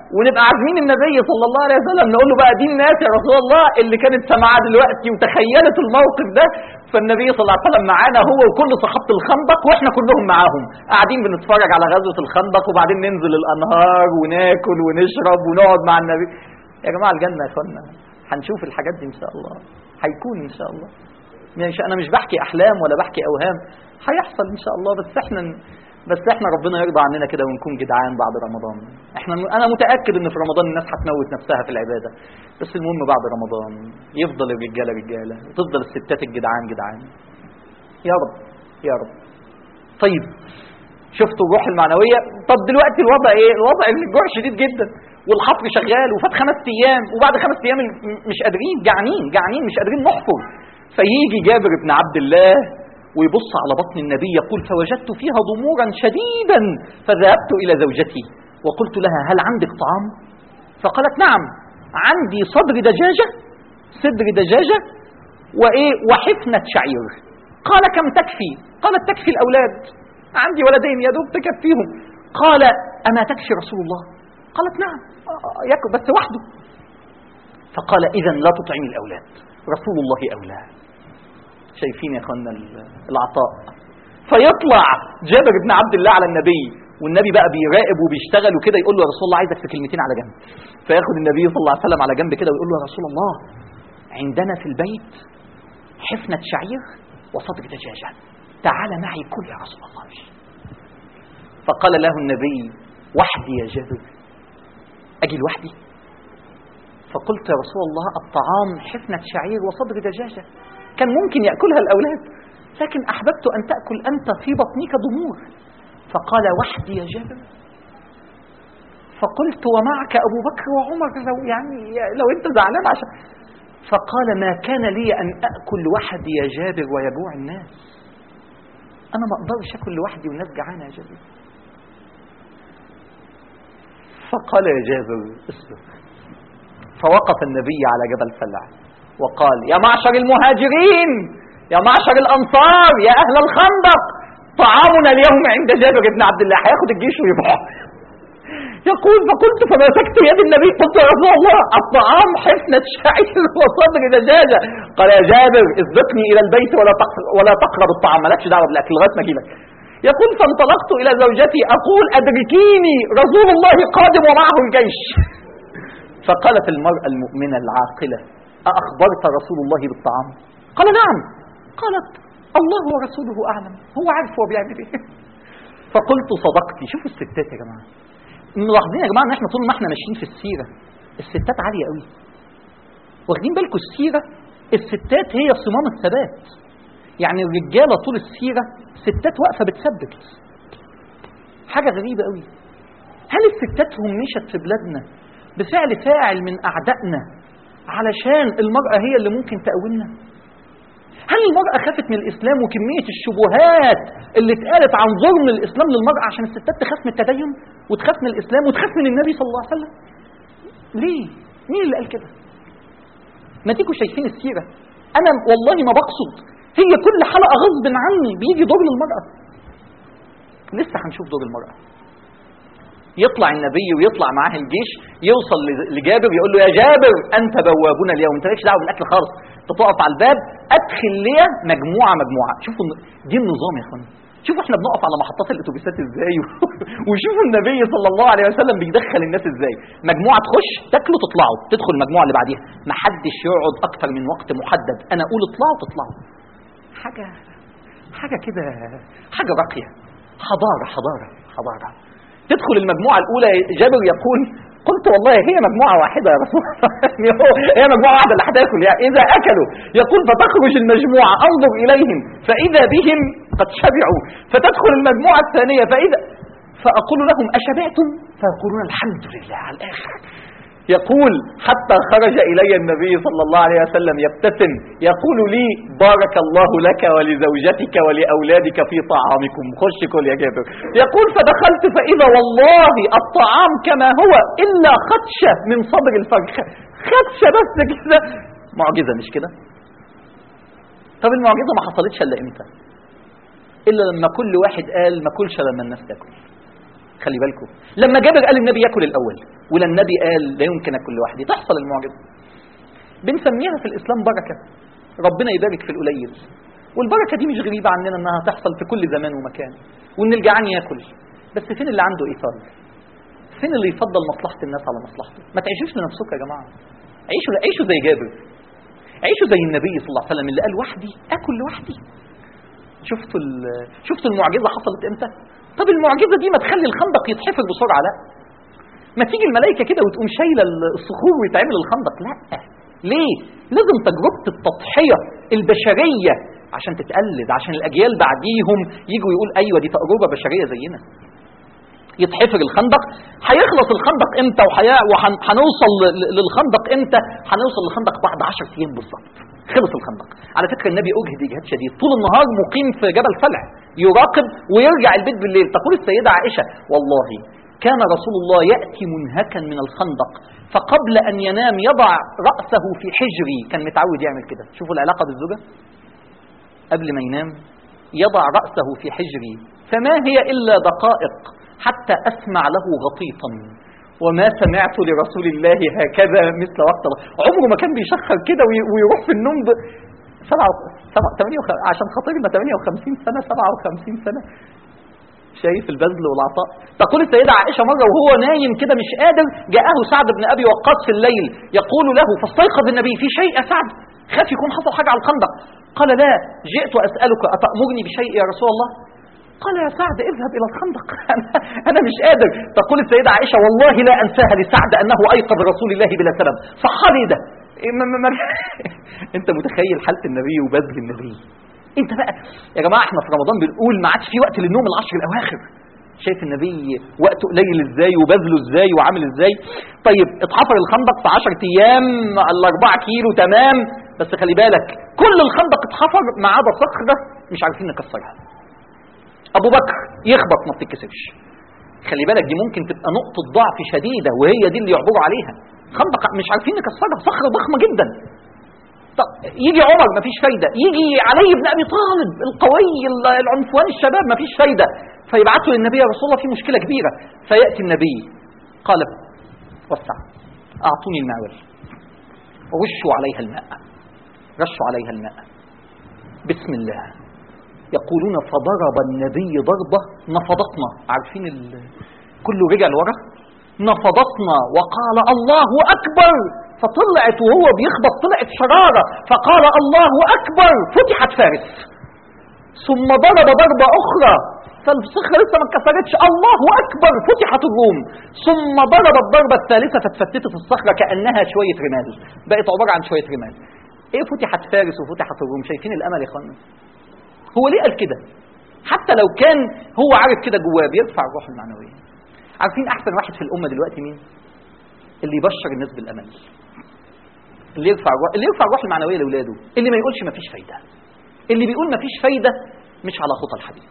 ونبقى عازمين النبي صلى الله عليه وسلم نقول له بقى دي الناس يا رسول الله اللي كانت سامعاه دلوقتي وتخيلت الموقف ده فالنبي صلى الله عليه وسلم معانا هو وكل صحابه الخندق واحنا كلهم معاهم قاعدين بنتفرج على غزوه الخندق وبعدين ننزل الانهار وناكل ونشرب ونقعد مع النبي يا جماعه الجنه يا اخوانا هنشوف الحاجات دي ان شاء الله هيكون ان شاء الله مش انا مش بحكي احلام ولا بحكي اوهام هيحصل ان شاء الله بس احنا بس احنا ربنا يرضى عننا كده ونكون جدعان بعد رمضان احنا انا متاكد ان في رمضان الناس هتموت نفسها في العباده بس المهم بعد رمضان يفضل الرجاله رجاله وتفضل الستات الجدعان جدعان يا رب يا رب طيب شفتوا الروح المعنويه طب دلوقتي الوضع ايه الوضع ان الجوع شديد جدا والحفر شغال وفات خمس ايام وبعد خمس ايام مش قادرين جعانين جعانين مش قادرين نحفر فيجي جابر بن عبد الله ويبص على بطن النبي يقول فوجدت فيها ضمورا شديدا فذهبت إلى زوجتي وقلت لها هل عندك طعام فقالت نعم عندي صدر دجاجة صدر دجاجة وإيه وحفنة شعير قال كم تكفي قالت تكفي الأولاد عندي ولدين يا دوب تكفيهم قال أما تكفي رسول الله قالت نعم ياكل بس وحده فقال إذا لا تطعمي الأولاد رسول الله أولى شايفين يا اخوانا العطاء فيطلع جابر بن عبد الله على النبي والنبي بقى بيراقب وبيشتغل وكده يقول له يا رسول الله عايزك في كلمتين على جنب فياخد النبي صلى الله عليه وسلم على جنب كده ويقول له يا رسول الله عندنا في البيت حفنة شعير وصدر دجاجة تعال معي كل يا رسول الله فقال له النبي وحدي يا جابر أجي لوحدي فقلت يا رسول الله الطعام حفنة شعير وصدر دجاجة كان ممكن يأكلها الأولاد لكن أحببت أن تأكل أنت في بطنك ضمور فقال وحدي يا جابر فقلت ومعك أبو بكر وعمر لو يعني لو أنت زعلان عشان فقال ما كان لي أن أكل وحدي يا جابر ويجوع الناس أنا ما أقدرش أكل لوحدي والناس جعانة يا جابر فقال يا جابر اصبر فوقف النبي على جبل سلع وقال يا معشر المهاجرين يا معشر الأنصار يا أهل الخندق طعامنا اليوم عند جابر بن عبد الله هياخد الجيش ويبقى يقول فقلت فمسكت يد النبي قلت يا رسول الله الطعام حفنة شعير وصدر دجاجة قال يا جابر اسبقني إلى البيت ولا ولا تقرب الطعام مالكش دعوة بالأكل لغاية ما أجيلك يقول فانطلقت إلى زوجتي أقول أدركيني رسول الله قادم ومعه الجيش فقالت المرأة المؤمنة العاقلة أأخبرت رسول الله بالطعام قال نعم قالت الله ورسوله أعلم هو عارف هو بيعمل ايه فقلت صدقتي شوفوا الستات يا جماعة ملاحظين يا جماعة ان احنا طول ما احنا ماشيين في السيرة الستات عالية قوي واخدين بالكم السيرة الستات هي صمام الثبات يعني الرجالة طول السيرة ستات واقفة بتثبت حاجة غريبة قوي هل الستات همشت في بلادنا بفعل فاعل من أعدائنا علشان المرأة هي اللي ممكن تقومنا هل المرأة خافت من الإسلام وكمية الشبهات اللي اتقالت عن ظلم الإسلام للمرأة عشان الستات تخاف من التدين وتخاف من الإسلام وتخاف من النبي صلى الله عليه وسلم ليه؟ مين اللي قال كده؟ ما تيجوا شايفين السيرة أنا والله ما بقصد هي كل حلقة غصب عني بيجي دور للمرأة لسه هنشوف دور المرأة يطلع النبي ويطلع معاه الجيش يوصل لجابر يقول له يا جابر انت بوابنا اليوم انت مالكش دعوه بالاكل خالص انت تقف على الباب ادخل لي مجموعه مجموعه شوفوا دي النظام يا اخوانا شوفوا احنا بنقف على محطات الاتوبيسات ازاي وشوفوا النبي صلى الله عليه وسلم بيدخل الناس ازاي مجموعه تخش تاكلوا تطلعوا تدخل المجموعه اللي بعديها ما حدش يقعد اكتر من وقت محدد انا اقول اطلعوا تطلعوا حاجه حاجه كده حاجه راقيه حضاره حضاره حضاره تدخل المجموعة الأولى جابر يقول قلت والله هي مجموعة واحدة يا رسول الله هي مجموعة واحدة اللي هتاكل يعني إذا أكلوا يقول فتخرج المجموعة أنظر إليهم فإذا بهم قد شبعوا فتدخل المجموعة الثانية فإذا فأقول لهم أشبعتم فيقولون الحمد لله على الآخر يقول حتى خرج إلي النبي صلى الله عليه وسلم يبتسم يقول لي بارك الله لك ولزوجتك ولأولادك في طعامكم خش كل يا جابر يقول فدخلت فإذا والله الطعام كما هو إلا خدشة من صدر الفرخة خدشة بس كده معجزة مش كده طب المعجزة ما حصلتش إلا إمتى إلا لما كل واحد قال ما كلش لما الناس تاكل خلي بالكم لما جابر قال النبي ياكل الاول ولا النبي قال لا يمكن اكل لوحدي تحصل المعجزه بنسميها في الاسلام بركه ربنا يبارك في القليل والبركه دي مش غريبه عننا انها تحصل في كل زمان ومكان وان الجعان ياكل بس فين اللي عنده ايثار فين اللي يفضل مصلحه الناس على مصلحته ما تعيشوش لنفسكم يا جماعه عيشوا عيشوا زي جابر عيشوا زي النبي صلى الله عليه وسلم اللي قال وحدي اكل لوحدي شفتوا ال- شفتوا المعجزه حصلت امتى طب المعجزه دي ما تخلي الخندق يتحفر بسرعه لا ما تيجي الملائكه كده وتقوم شايله الصخور ويتعمل الخندق لا ليه لازم تجربه التضحيه البشريه عشان تتقلد عشان الاجيال بعديهم يجوا يقول ايوه دي تجربه بشريه زينا يتحفر الخندق هيخلص الخندق امتى وهنوصل للخندق امتى هنوصل للخندق بعد 10 ايام بالظبط خلص الخندق على فكره النبي اجهد اجهاد شديد طول النهار مقيم في جبل سلع يراقب ويرجع البيت بالليل تقول السيده عائشه والله كان رسول الله ياتي منهكا من الخندق فقبل ان ينام يضع راسه في حجري كان متعود يعمل كده شوفوا العلاقه بالزوجه قبل ما ينام يضع راسه في حجري فما هي الا دقائق حتى أسمع له غطيطا وما سمعت لرسول الله هكذا مثل وقت الله عمره ما كان بيشخر كده وي- ويروح في النوم ب... سبعة سبعة تمانية وخ... عشان خاطرنا 58 سنة 57 سنة شايف البذل والعطاء تقول السيدة عائشة مرة وهو نايم كده مش قادر جاءه سعد بن أبي وقاص في الليل يقول له فاستيقظ النبي في شيء يا سعد خاف يكون حصل حاجة على الخندق قال لا جئت أسألك أتأمرني بشيء يا رسول الله قال يا سعد اذهب إلى الخندق أنا, أنا مش قادر تقول السيدة عائشة والله لا أنساها لسعد أنه أيقظ رسول الله بلا سلام صحالي ده إيه ما ما ما انت متخيل حالة النبي وبذل النبي انت بقى يا جماعه احنا في رمضان بنقول ما عادش في وقت للنوم العشر الاواخر شايف النبي وقته قليل ازاي وبذله ازاي وعامل ازاي طيب اتحفر الخندق في 10 ايام الاربعة كيلو تمام بس خلي بالك كل الخندق اتحفر ما عدا صخره مش عارفين نكسرها ابو بكر يخبط ما بتتكسرش خلي بالك دي ممكن تبقى نقطه ضعف شديده وهي دي اللي يعبروا عليها خندق مش عارفين نكسرها صخره ضخمه جدا طب يجي عمر مفيش فايدة يجي علي بن أبي طالب القوي العنفوان الشباب مفيش فايدة فيبعثوا للنبي يا رسول الله في مشكلة كبيرة فيأتي النبي قال وسع أعطوني المعول رشوا عليها الماء رشوا عليها الماء بسم الله يقولون فضرب النبي ضربة نفضتنا عارفين ال... كله رجع لورا نفضتنا وقال الله أكبر فطلعت وهو بيخبط طلعت شرارة فقال الله أكبر فتحت فارس ثم ضرب ضربة أخرى فالصخرة لسه ما اتكسرتش الله أكبر فتحت الروم ثم ضرب الضربة الثالثة فاتفتتت الصخرة كأنها شوية رمال بقت عبارة عن شوية رمال ايه فتحت فارس وفتحت الروم شايفين الأمل يا اخوانا هو ليه قال كده حتى لو كان هو عارف كده جواه بيرفع الروح المعنوية عارفين أحسن واحد في الأمة دلوقتي مين اللي يبشر الناس بالأمل اللي يرفع الروح اللي يرفع الروح المعنويه لاولاده اللي ما يقولش مفيش فايده اللي بيقول مفيش فايده مش على خطى الحبيب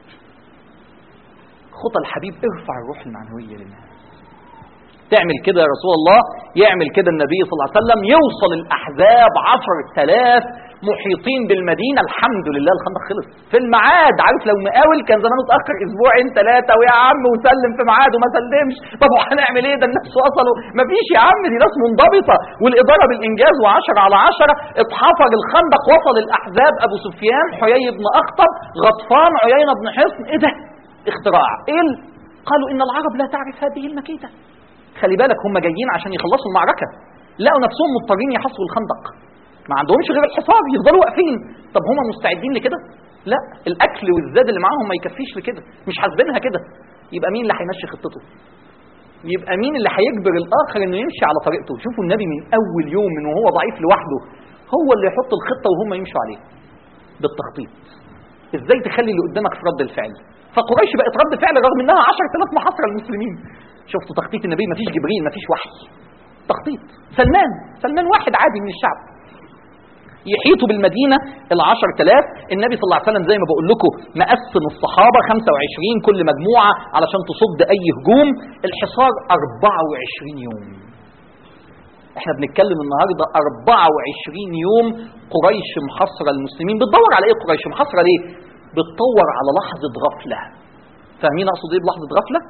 خطى الحبيب ارفع الروح المعنويه للناس تعمل كده يا رسول الله يعمل كده النبي صلى الله عليه وسلم يوصل الاحزاب عشر تلاف محيطين بالمدينه الحمد لله الخندق خلص في الميعاد عارف لو مقاول كان زمانه اتاخر اسبوعين ثلاثه ويا عم وسلم في ميعاد وما سلمش طب وهنعمل ايه ده الناس وصلوا مفيش يا عم دي ناس منضبطه والاداره بالانجاز و10 على 10 اتحفر الخندق وصل الاحزاب ابو سفيان حيي بن اخطب غطفان عيينه بن حصن ايه ده اختراع ايه ال- قالوا ان العرب لا تعرف هذه المكيده خلي بالك هم جايين عشان يخلصوا المعركه لقوا نفسهم مضطرين يحصروا الخندق ما عندهمش غير الحصار يفضلوا واقفين طب هم مستعدين لكده لا الاكل والزاد اللي معاهم ما يكفيش لكده مش حاسبينها كده يبقى مين اللي هيمشي خطته يبقى مين اللي هيجبر الاخر انه يمشي على طريقته شوفوا النبي من اول يوم من وهو ضعيف لوحده هو اللي يحط الخطه وهم يمشوا عليها بالتخطيط ازاي تخلي اللي قدامك في رد الفعل فقريش بقت رد فعل رغم انها 10000 محاصره للمسلمين شفتوا تخطيط النبي مفيش جبريل مفيش وحي تخطيط سلمان سلمان واحد عادي من الشعب يحيطوا بالمدينة العشر تلاف النبي صلى الله عليه وسلم زي ما بقول لكم مقسم الصحابة 25 كل مجموعة علشان تصد أي هجوم الحصار 24 يوم احنا بنتكلم النهاردة 24 يوم قريش محاصرة المسلمين بتدور على ايه قريش محاصرة ليه بتدور على لحظة غفلة فاهمين اقصد ايه بلحظة غفلة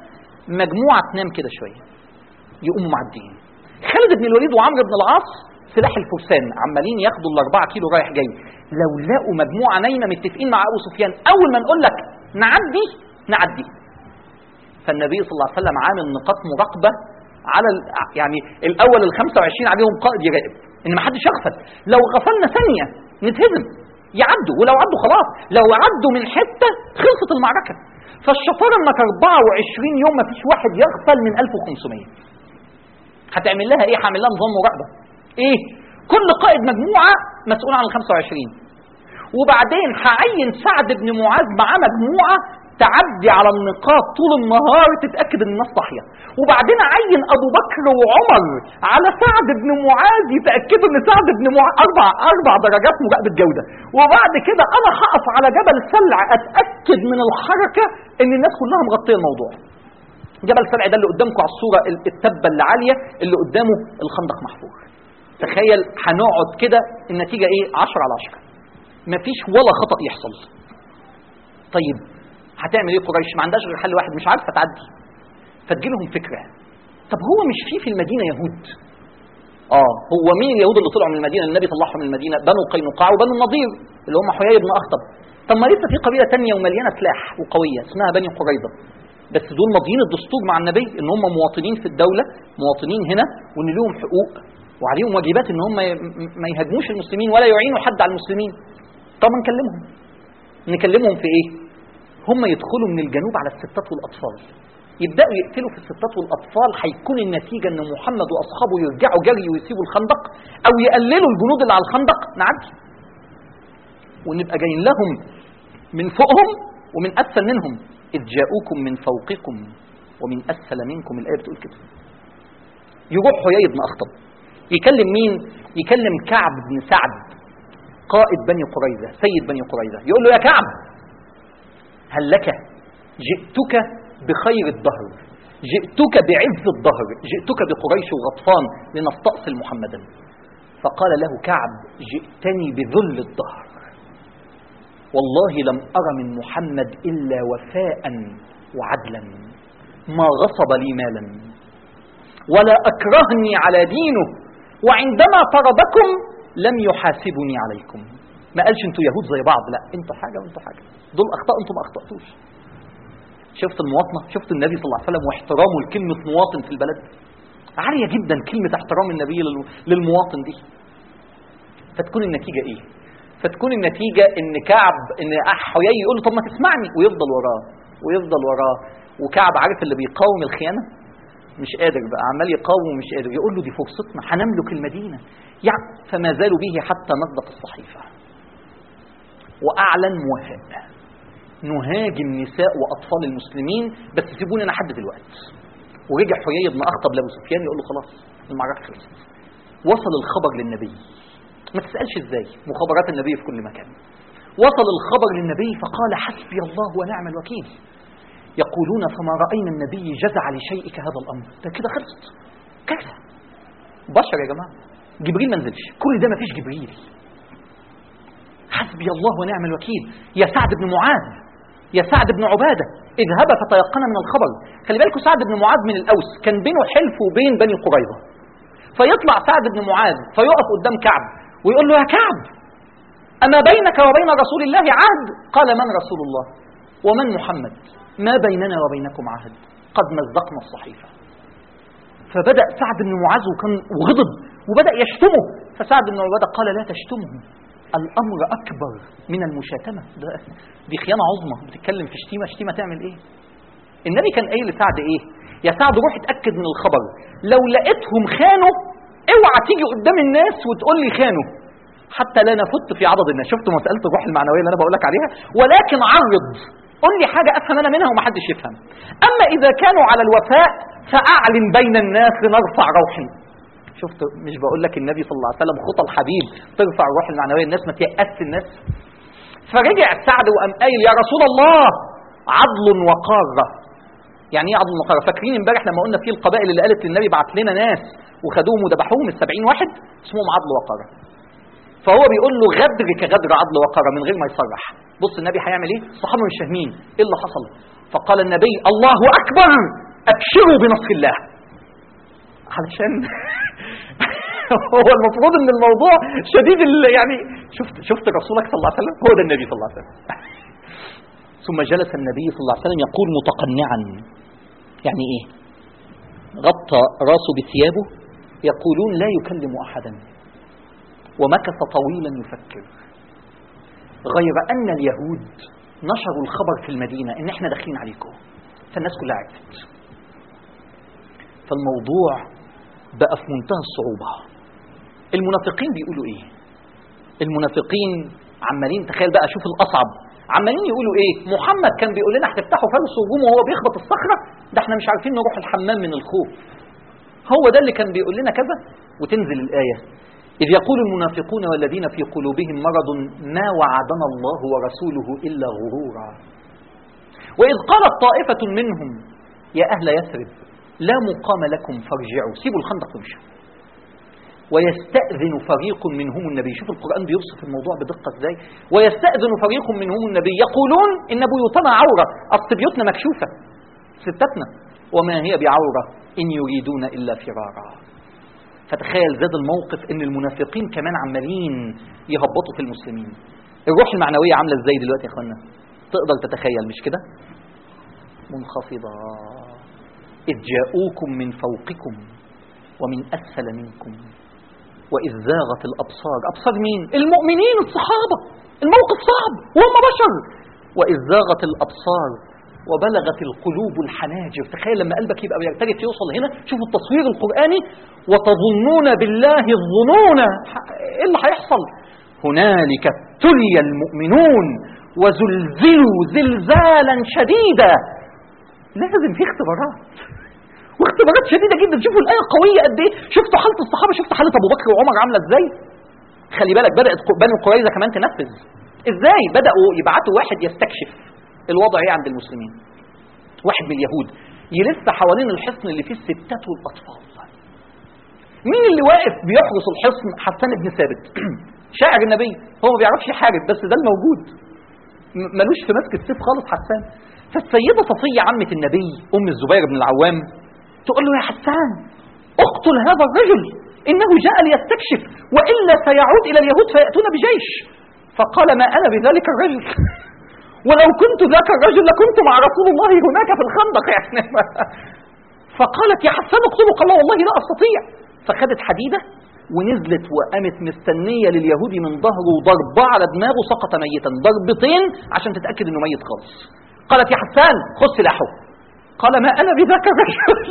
مجموعه تنام كده شويه يقوموا معديين خالد بن الوليد وعمرو بن العاص سلاح الفرسان عمالين ياخدوا الاربعه كيلو رايح جاي لو لقوا مجموعه نايمه متفقين مع ابو سفيان اول ما نقول لك نعدي نعدي فالنبي صلى الله عليه وسلم عامل نقاط مراقبه على ال... يعني الاول ال 25 عليهم قائد يراقب ان ما حدش يغفل لو غفلنا ثانيه نتهزم يعدوا ولو عدوا خلاص لو عدوا من حته خلصت المعركه فالشطاره انك 24 يوم ما فيش واحد يغفل من 1500 هتعمل لها ايه؟ هعمل لها نظام مراقبه ايه؟ كل قائد مجموعه مسؤول عن ال 25 وبعدين هعين سعد بن معاذ معاه مجموعه تعدي على النقاط طول النهار تتاكد ان الناس صاحيه وبعدين عين ابو بكر وعمر على سعد بن معاذ يتاكدوا ان سعد بن معاذ اربع اربع درجات مراقبه جوده وبعد كده انا هقف على جبل سلع اتاكد من الحركه ان الناس كلها مغطيه الموضوع جبل سلع ده اللي قدامكم على الصوره التبه اللي عاليه اللي قدامه الخندق محفور تخيل هنقعد كده النتيجه ايه 10 على 10 مفيش ولا خطا يحصل طيب هتعمل ايه قريش ما عندهاش غير حل واحد مش عارفه تعدي فتجيلهم فكره طب هو مش في في المدينه يهود اه هو مين اليهود اللي طلعوا من المدينه النبي طلعهم من المدينه بنو قينقاع وبنو النضير اللي هم حيي بن اخطب طب ما لسه في قبيله تانية ومليانه سلاح وقويه اسمها بني قريظه بس دول ماضيين الدستور مع النبي ان هم مواطنين في الدوله مواطنين هنا وان لهم حقوق وعليهم واجبات ان هم ما يهاجموش المسلمين ولا يعينوا حد على المسلمين طب ما نكلمهم نكلمهم في ايه هم يدخلوا من الجنوب على الستات والاطفال يبداوا يقتلوا في الستات والاطفال هيكون النتيجه ان محمد واصحابه يرجعوا جري ويسيبوا الخندق او يقللوا الجنود اللي على الخندق نعدي ونبقى جايين لهم من فوقهم ومن اسفل منهم اذ جاءوكم من فوقكم ومن اسفل منكم الايه بتقول كده يروح حيي بن اخطب يكلم مين يكلم كعب بن سعد قائد بني قريظه سيد بني قريظه يقول له يا كعب هل لك جئتك بخير الدهر جئتك بعز الدهر جئتك بقريش وغطفان لنستأصل محمدا فقال له كعب جئتني بذل الدهر والله لم أر من محمد إلا وفاء وعدلا ما غصب لي مالا ولا أكرهني على دينه وعندما طردكم لم يحاسبني عليكم ما قالش انتوا يهود زي بعض لا انتوا حاجة وانتوا حاجة دول أخطاء انتوا ما أخطأتوش شفت المواطنة شفت النبي صلى الله عليه وسلم واحترامه لكلمة مواطن في البلد عالية جدا كلمة احترام النبي للمواطن دي فتكون النتيجة ايه فتكون النتيجة ان كعب ان حيي يقول له طب ما تسمعني ويفضل وراه ويفضل وراه وكعب عارف اللي بيقاوم الخيانة مش قادر بقى عمال يقاوم ومش قادر يقول له دي فرصتنا هنملك المدينة يعني فما زالوا به حتى مصدق الصحيفة وأعلن موافق نهاجم نساء وأطفال المسلمين بس سيبوني أنا حد دلوقتي ورجع حيي بن أخطب لأبو سفيان يقول له خلاص المعركة خلصت وصل الخبر للنبي ما تسألش ازاي مخابرات النبي في كل مكان وصل الخبر للنبي فقال حسبي الله ونعم الوكيل يقولون فما رأينا النبي جزع لشيء كهذا الأمر ده كده خلصت كده بشر يا جماعة جبريل ما نزلش كل ده ما فيش جبريل حسبي الله ونعم الوكيل يا سعد بن معاذ يا سعد بن عبادة اذهب فتيقن من الخبر خلي بالكم سعد بن معاذ من الأوس كان بينه حلف وبين بني قريظة فيطلع سعد بن معاذ فيقف قدام كعب ويقول له يا كعب أما بينك وبين رسول الله عهد قال من رسول الله ومن محمد ما بيننا وبينكم عهد قد مزقنا الصحيفة فبدأ سعد بن معاذ وكان وغضب وبدأ يشتمه فسعد بن عبادة قال لا تشتمه الأمر أكبر من المشاتمة ده دي خيانة عظمى بتتكلم في شتيمة شتيمة تعمل إيه النبي كان قايل لسعد إيه يا سعد روح اتأكد من الخبر لو لقيتهم خانوا اوعى تيجي قدام الناس وتقول لي خانوا حتى لا نفت في عضد الناس شفتوا مسألة الروح المعنوية اللي أنا بقول لك عليها ولكن عرض قل لي حاجة أفهم أنا منها ومحدش يفهم أما إذا كانوا على الوفاء فأعلن بين الناس لنرفع روحي شفت مش بقول لك النبي صلى الله عليه وسلم خطى الحبيب ترفع الروح المعنوية الناس ما تيأس الناس فرجع سعد وقام قايل يا رسول الله عضل وقارة يعني ايه عضل وقارة فاكرين امبارح لما قلنا في القبائل اللي قالت للنبي بعت لنا ناس وخدوهم وذبحوهم السبعين واحد اسمهم عضل وقارة فهو بيقول له غدر كغدر عضل وقارة من غير ما يصرح بص النبي هيعمل ايه الصحابة مش فاهمين ايه اللي حصل فقال النبي الله اكبر ابشروا بنصر الله علشان هو المفروض ان الموضوع شديد ال- يعني شفت شفت رسولك صلى الله عليه وسلم هو ده النبي صلى الله عليه وسلم ثم جلس النبي صلى الله عليه وسلم يقول متقنعا يعني ايه غطى راسه بثيابه يقولون لا يكلم احدا ومكث طويلا يفكر غير ان اليهود نشروا الخبر في المدينه ان احنا داخلين عليكم فالناس كلها عرفت فالموضوع بقى في منتهى الصعوبه المنافقين بيقولوا ايه المنافقين عمالين تخيل بقى شوف الاصعب عمالين يقولوا ايه محمد كان بيقول لنا هتفتحوا فارس وهجوم وهو بيخبط الصخره ده احنا مش عارفين نروح الحمام من الخوف هو ده اللي كان بيقول لنا كذا وتنزل الايه إذ يقول المنافقون والذين في قلوبهم مرض ما وعدنا الله ورسوله إلا غرورا وإذ قالت طائفة منهم يا أهل يثرب لا مقام لكم فارجعوا سيبوا الخندق وامشوا ويستأذن فريق منهم النبي شوف القرآن بيوصف الموضوع بدقة ازاي ويستأذن فريق منهم النبي يقولون إن بيوتنا عورة أصل بيوتنا مكشوفة ستتنا وما هي بعورة إن يريدون إلا فرارا فتخيل زاد الموقف ان المنافقين كمان عمالين يهبطوا في المسلمين الروح المعنوية عاملة ازاي دلوقتي يا اخوانا تقدر تتخيل مش كده منخفضة إذ جاءوكم من فوقكم ومن أسفل منكم وإذ زاغت الأبصار أبصار مين المؤمنين الصحابة الموقف صعب وهم بشر وإذ زاغت الأبصار وبلغت القلوب الحناجر تخيل لما قلبك يبقى بيرتجف يوصل هنا شوفوا التصوير القرآني وتظنون بالله الظنون ايه اللي هيحصل هنالك ابتلي المؤمنون وزلزلوا زلزالا شديدا لازم في اختبارات واختبارات شديده جدا شوفوا الايه قويه قد ايه شفتوا حاله الصحابه شفتوا حاله ابو بكر وعمر عامله ازاي خلي بالك بدات بنو قريظه كمان تنفذ ازاي بداوا يبعتوا واحد يستكشف الوضع ايه عند المسلمين واحد من اليهود يلف حوالين الحصن اللي فيه الستات والاطفال مين اللي واقف بيحرس الحصن حسان بن ثابت شاعر النبي هو ما بيعرفش يحارب بس ده الموجود م- ملوش في مسك السيف خالص حسان فالسيده صفيه عمه النبي ام الزبير بن العوام تقول له يا حسان اقتل هذا الرجل انه جاء ليستكشف والا سيعود الى اليهود فياتون بجيش فقال ما انا بذلك الرجل ولو كنت ذاك الرجل لكنت مع رسول الله هناك في الخندق يعني فقالت يا حسان اقتله قال لا والله لا استطيع فخدت حديده ونزلت وقامت مستنيه لليهودي من ظهره ضربه على دماغه سقط ميتا ضربتين عشان تتاكد انه ميت خالص قالت يا حسان خذ سلاحه قال ما انا بذاك الرجل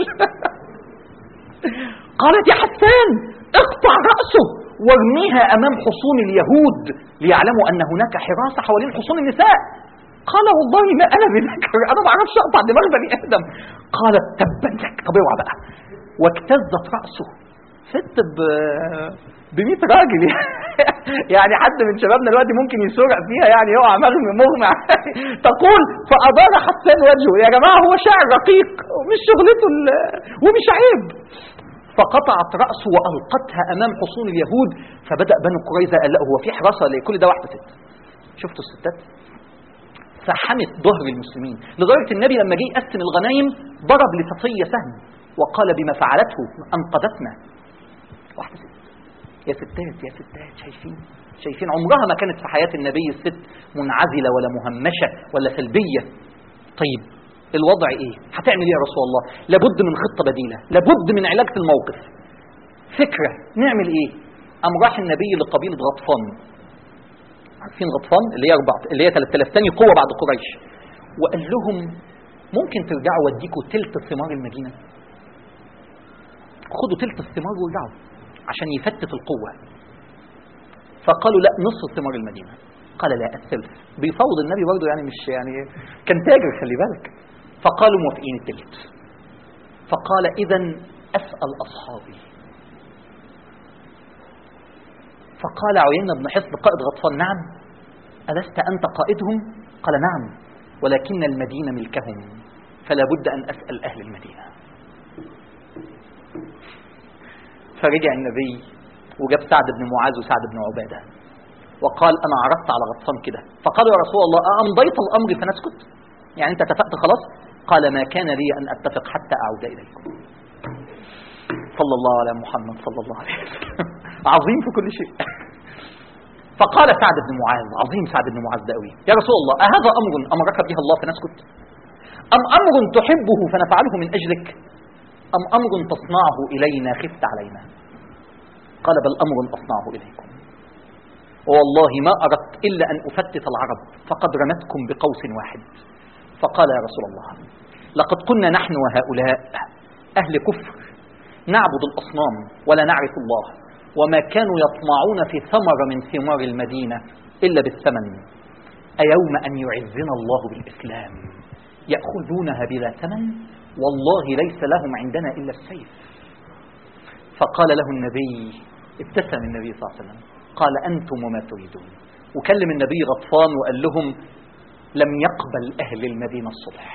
قالت يا حسان اقطع راسه وارميها امام حصون اليهود ليعلموا ان هناك حراسه حوالين حصون النساء قال والله ما انا بذاك انا ما اعرفش اقطع دماغ بني ادم قالت تبا لك طب اوعى بقى واجتزت راسه ست ب ب 100 راجل يعني حد من شبابنا دلوقتي ممكن يسرق فيها يعني يقع مغمى مغمى تقول فأدار حسان وجهه يا جماعة هو شاعر رقيق ومش شغلته ال- ومش عيب فقطعت رأسه وألقتها أمام حصون اليهود فبدأ بنو قريظة قال لا هو في حراسة لكل ده واحدة ست شفتوا الستات فحمت ظهر المسلمين لدرجة النبي لما جه يقسم الغنايم ضرب لصفية سهم وقال بما فعلته أنقذتنا واحدة ست يا ستات يا ستات شايفين شايفين عمرها ما كانت في حياة النبي الست منعزلة ولا مهمشة ولا سلبية طيب الوضع ايه هتعمل ايه يا رسول الله لابد من خطة بديلة لابد من علاج في الموقف فكرة نعمل ايه قام راح النبي لقبيلة غطفان عارفين غطفان اللي هي أربع اللي هي 3000 تاني قوة بعد قريش وقال لهم ممكن ترجعوا واديكوا تلت ثمار المدينة خدوا تلت الثمار وارجعوا عشان يفتت القوة فقالوا لا نصف ثمار المدينة قال لا الثلث بيفوض النبي برضه يعني مش يعني كان تاجر خلي بالك فقالوا موافقين التلت فقال اذا اسأل اصحابي فقال عيينة بن حصن قائد غطفان نعم ألست أنت قائدهم قال نعم ولكن المدينة ملكهم فلا بد أن أسأل أهل المدينة فرجع النبي وجاب سعد بن معاذ وسعد بن عبادة وقال أنا عرضت على غطفان كده فقالوا يا رسول الله أمضيت الأمر فنسكت يعني أنت اتفقت خلاص قال ما كان لي أن أتفق حتى أعود إليكم صلى الله على محمد صلى الله عليه وسلم عظيم في كل شيء فقال سعد بن معاذ عظيم سعد بن معاذ ده قوي يا رسول الله أهذا أمر أمرك به الله فنسكت أم أمر تحبه فنفعله من أجلك أم أمر تصنعه إلينا خفت علينا قال بل أمر أصنعه إليكم والله ما أردت إلا أن أفتت العرب فقد رمتكم بقوس واحد فقال يا رسول الله لقد كنا نحن وهؤلاء أهل كفر نعبد الأصنام ولا نعرف الله وما كانوا يطمعون في ثمرة من ثمار المدينة إلا بالثمن أيوم أن يعزنا الله بالإسلام يأخذونها بلا ثمن والله ليس لهم عندنا إلا السيف فقال له النبي ابتسم النبي صلى الله عليه وسلم قال أنتم وما تريدون وكلم النبي غطفان وقال لهم لم يقبل أهل المدينة الصلح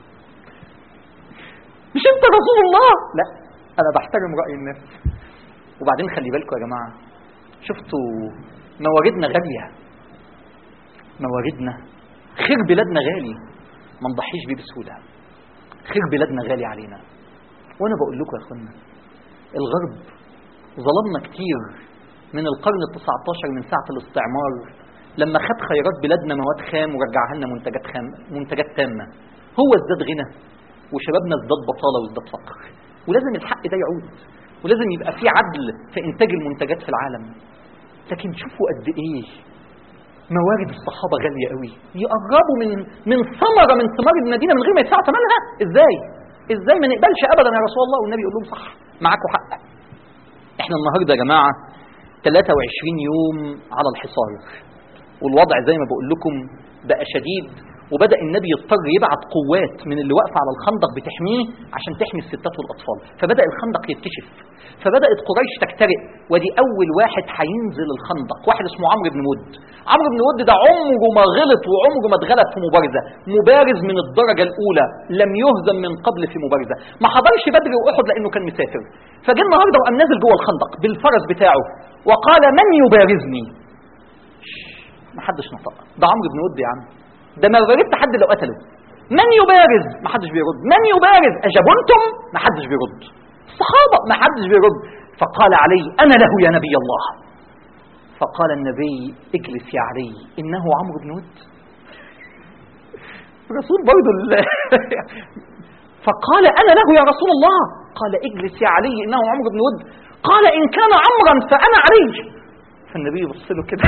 مش أنت رسول الله لا أنا بحترم رأي الناس وبعدين خلي بالكم يا جماعة شفتوا مواردنا غالية مواردنا خير بلادنا غالي ما نضحيش بيه بسهولة خير بلادنا غالي علينا وأنا بقول لكم يا أخوانا الغرب ظلمنا كتير من القرن التسعة عشر من ساعة الاستعمار لما خد خيرات بلادنا مواد خام ورجعها لنا منتجات خام منتجات تامة هو ازداد غنى وشبابنا ازداد بطالة وازداد فقر ولازم الحق ده يعود ولازم يبقى في عدل في انتاج المنتجات في العالم لكن شوفوا قد ايه موارد الصحابة غالية قوي يقربوا من من ثمرة من ثمار المدينة من غير ما يدفعوا ثمنها ازاي ازاي ما نقبلش ابدا يا رسول الله والنبي يقول لهم صح معاكم حق احنا النهارده يا جماعه 23 يوم على الحصار والوضع زي ما بقول لكم بقى شديد وبدا النبي يضطر يبعت قوات من اللي واقفه على الخندق بتحميه عشان تحمي الستات والاطفال فبدا الخندق يتكشف فبدات قريش تكترئ ودي اول واحد هينزل الخندق واحد اسمه عمرو بن ود عمرو بن ود ده عمره ما غلط وعمره ما اتغلب في مبارزه مبارز من الدرجه الاولى لم يهزم من قبل في مبارزه ما حضرش بدر واحد لانه كان مسافر فجه النهارده وقام نازل جوه الخندق بالفرس بتاعه وقال من يبارزني ما حدش نطق ده عمرو بن ود يا عم ده ما بارزت حد لو قتله من يبارز ما حدش بيرد من يبارز اجبنتم ما حدش بيرد الصحابه ما حدش بيرد فقال علي انا له يا نبي الله فقال النبي اجلس يا علي انه عمرو بن ود رسول برضه فقال انا له يا رسول الله قال اجلس يا علي انه عمرو بن ود قال ان كان عمرا فانا علي فالنبي بص له كده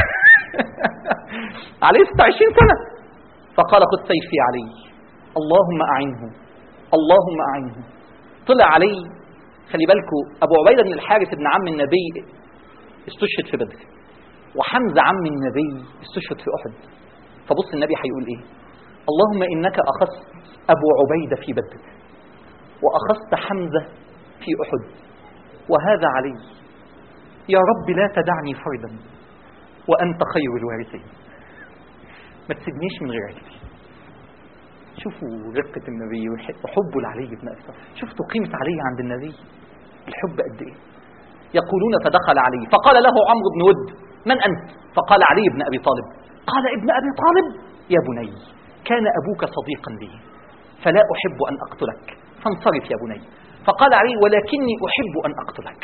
عليه 26 سنه فقال خذ سيفي علي اللهم اعنه اللهم اعنه طلع علي خلي بالكم ابو عبيده بن الحارث ابن عم النبي استشهد في بدر وحمزه عم النبي استشهد في احد فبص النبي هيقول ايه اللهم انك اخذت ابو عبيده في بدر واخذت حمزه في احد وهذا علي يا رب لا تدعني فردا وانت خير الوارثين ما تسيبنيش من غير عيلتي شوفوا رقة النبي وحبه لعلي بن أبي طالب شفتوا قيمة علي عند النبي الحب قد إيه يقولون فدخل علي فقال له عمرو بن ود من أنت فقال علي بن أبي طالب قال ابن أبي طالب يا بني كان أبوك صديقا لي فلا أحب أن أقتلك فانصرف يا بني فقال علي ولكني أحب أن أقتلك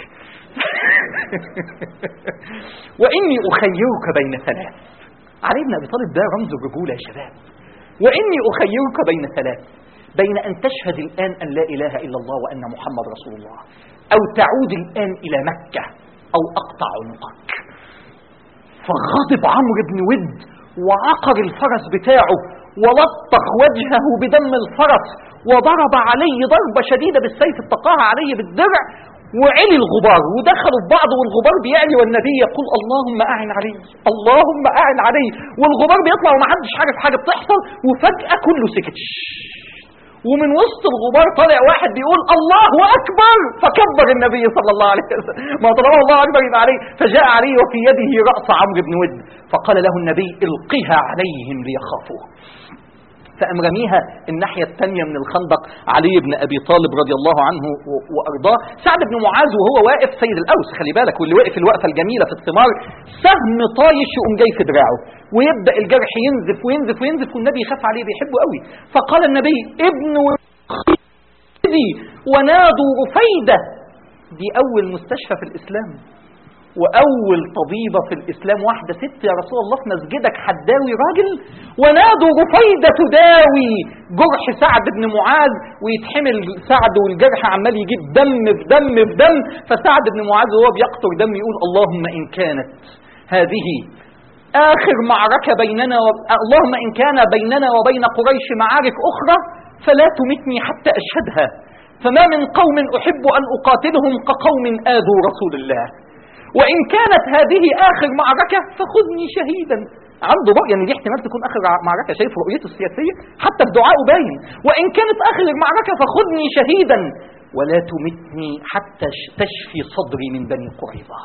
وإني أخيرك بين ثلاث علي بن أبي طالب ده رمز الرجولة يا شباب وإني أخيرك بين ثلاث بين أن تشهد الآن أن لا إله إلا الله وأن محمد رسول الله أو تعود الآن إلى مكة أو أقطع عنقك فغضب عمرو بن ود وعقر الفرس بتاعه ولطخ وجهه بدم الفرس وضرب عليه ضربة شديدة بالسيف اتقاها عليه بالدرع وعلي الغبار ودخلوا في بعض والغبار بيعلي والنبي يقول اللهم اعن علي اللهم اعن علي والغبار بيطلع ومحدش عارف حاجه بتحصل وفجاه كله سكت ومن وسط الغبار طالع واحد بيقول الله اكبر فكبر النبي صلى الله عليه وسلم ما طالما الله اكبر يبقى عليه فجاء علي وفي يده راس عمرو بن ود فقال له النبي القها عليهم ليخافوه فقام رميها الناحية الثانية من الخندق علي بن أبي طالب رضي الله عنه وأرضاه سعد بن معاذ وهو واقف سيد الأوس خلي بالك واللي واقف الوقفة الجميلة في الثمار سهم طايش يقوم جاي في دراعه ويبدأ الجرح ينزف وينزف وينزف والنبي يخاف عليه بيحبه قوي فقال النبي ابن ونادوا رفيدة دي أول مستشفى في الإسلام وأول طبيبة في الإسلام واحدة ست يا رسول الله في مسجدك حداوي راجل ونادوا رفيدة تداوي جرح سعد بن معاذ ويتحمل سعد والجرح عمال يجيب دم في دم في دم فسعد بن معاذ وهو بيقطر دم يقول اللهم إن كانت هذه آخر معركة بيننا و... اللهم إن كان بيننا وبين قريش معارك أخرى فلا تمتني حتى أشهدها فما من قوم أحب أن أقاتلهم كقوم آذوا رسول الله وإن كانت هذه آخر معركة فخذني شهيدا عنده رؤية ان دي احتمال تكون اخر معركة شايف رؤيته السياسية حتى في دعائه باين وان كانت اخر معركة فخذني شهيدا ولا تمتني حتى تشفي صدري من بني قريظة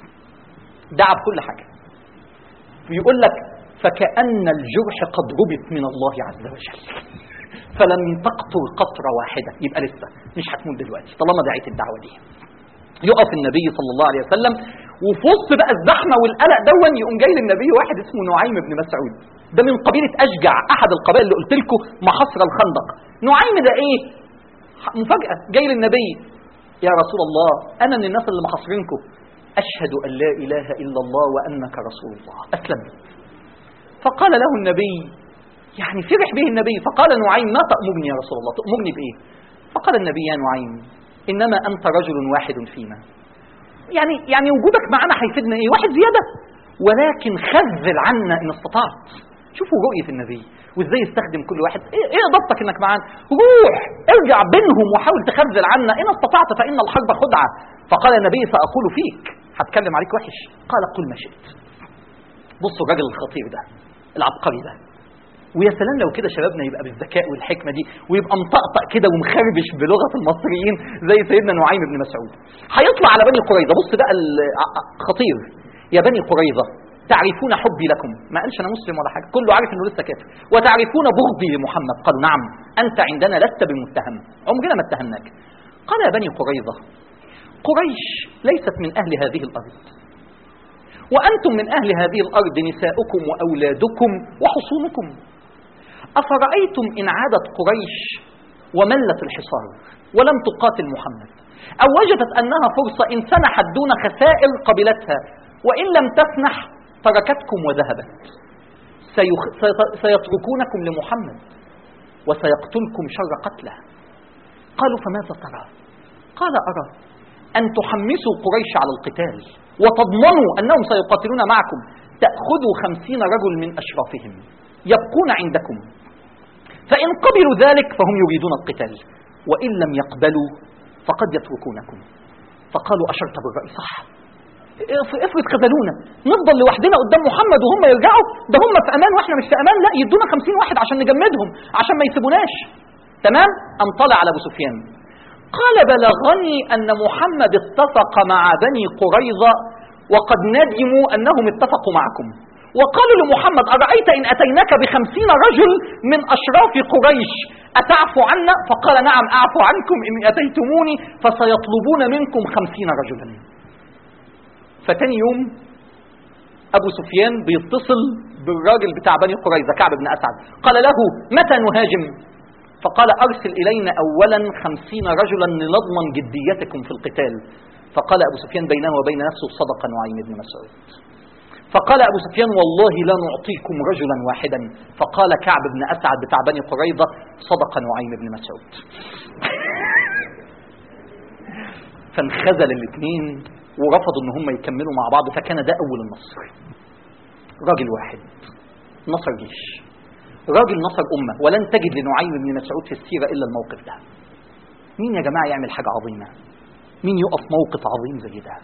دعا بكل حاجة بيقول لك فكأن الجرح قد ربط من الله عز وجل فلم تقطر قطرة واحدة يبقى لسه مش هتموت دلوقتي طالما دعيت الدعوة دي يقف النبي صلى الله عليه وسلم وفي وسط بقى الزحمه والقلق دون يقوم جاي للنبي واحد اسمه نعيم بن مسعود ده من قبيله اشجع احد القبائل اللي قلت لكم محصر الخندق نعيم ده ايه مفاجاه جاي للنبي يا رسول الله انا من الناس اللي محاصرينكم اشهد ان لا اله الا الله وانك رسول الله اسلمت فقال له النبي يعني فرح به النبي فقال نعيم ما تأمرني يا رسول الله تأمرني بإيه فقال النبي يا نعيم إنما أنت رجل واحد فينا يعني يعني وجودك معنا هيفيدنا ايه واحد زياده ولكن خذل عنا ان استطعت شوفوا رؤيه النبي وازاي يستخدم كل واحد ايه ايه ضبطك انك معانا روح ارجع بينهم وحاول تخذل عنا ان استطعت فان الحرب خدعه فقال النبي ساقول فيك هتكلم عليك وحش قال قل ما شئت بصوا الراجل الخطير ده العبقري ده ويا سلام لو كده شبابنا يبقى بالذكاء والحكمه دي ويبقى مطقطق كده ومخربش بلغه المصريين زي سيدنا نعيم بن مسعود هيطلع على بني قريظه بص بقى خطير يا بني قريظه تعرفون حبي لكم ما قالش انا مسلم ولا حاجه كله عارف انه لسه كافر وتعرفون بغضي لمحمد قالوا نعم انت عندنا لست بمتهم عمرنا ما اتهمناك قال يا بني قريظه قريش ليست من اهل هذه الارض وانتم من اهل هذه الارض نساؤكم واولادكم وحصونكم أفرأيتم إن عادت قريش وملت الحصار ولم تقاتل محمد أو وجدت أنها فرصة إن سنحت دون خسائر قبلتها وإن لم تسنح تركتكم وذهبت سيخ... سيتركونكم لمحمد وسيقتلكم شر قتله قالوا فماذا ترى قال أرى أن تحمسوا قريش على القتال وتضمنوا أنهم سيقاتلون معكم تأخذوا خمسين رجل من أشرافهم يبقون عندكم فإن قبلوا ذلك فهم يريدون القتال وإن لم يقبلوا فقد يتركونكم فقالوا أشرت بالرأي صح افرض خذلونا نفضل لوحدنا قدام محمد وهم يرجعوا ده هم في امان واحنا مش في امان لا يدونا خمسين واحد عشان نجمدهم عشان ما يسيبوناش تمام ام طلع على ابو سفيان قال بلغني ان محمد اتفق مع بني قريظه وقد ندموا انهم اتفقوا معكم وقالوا لمحمد أرأيت إن أتيناك بخمسين رجل من أشراف قريش أتعفو عنا فقال نعم أعفو عنكم إن أتيتموني فسيطلبون منكم خمسين رجلا فتاني يوم أبو سفيان بيتصل بالراجل بتاع بني قريظة كعب بن أسعد قال له متى نهاجم فقال أرسل إلينا أولا خمسين رجلا لنضمن جديتكم في القتال فقال أبو سفيان بينه وبين نفسه صدق نعيم بن مسعود فقال أبو سفيان والله لا نعطيكم رجلا واحدا فقال كعب بن أسعد بتاع بني قريظة صدق نعيم بن مسعود فانخذل الاثنين ورفضوا ان هم يكملوا مع بعض فكان ده اول النصر راجل واحد نصر جيش راجل نصر امه ولن تجد لنعيم بن مسعود في السيره الا الموقف ده مين يا جماعه يعمل حاجه عظيمه مين يقف موقف عظيم زي ده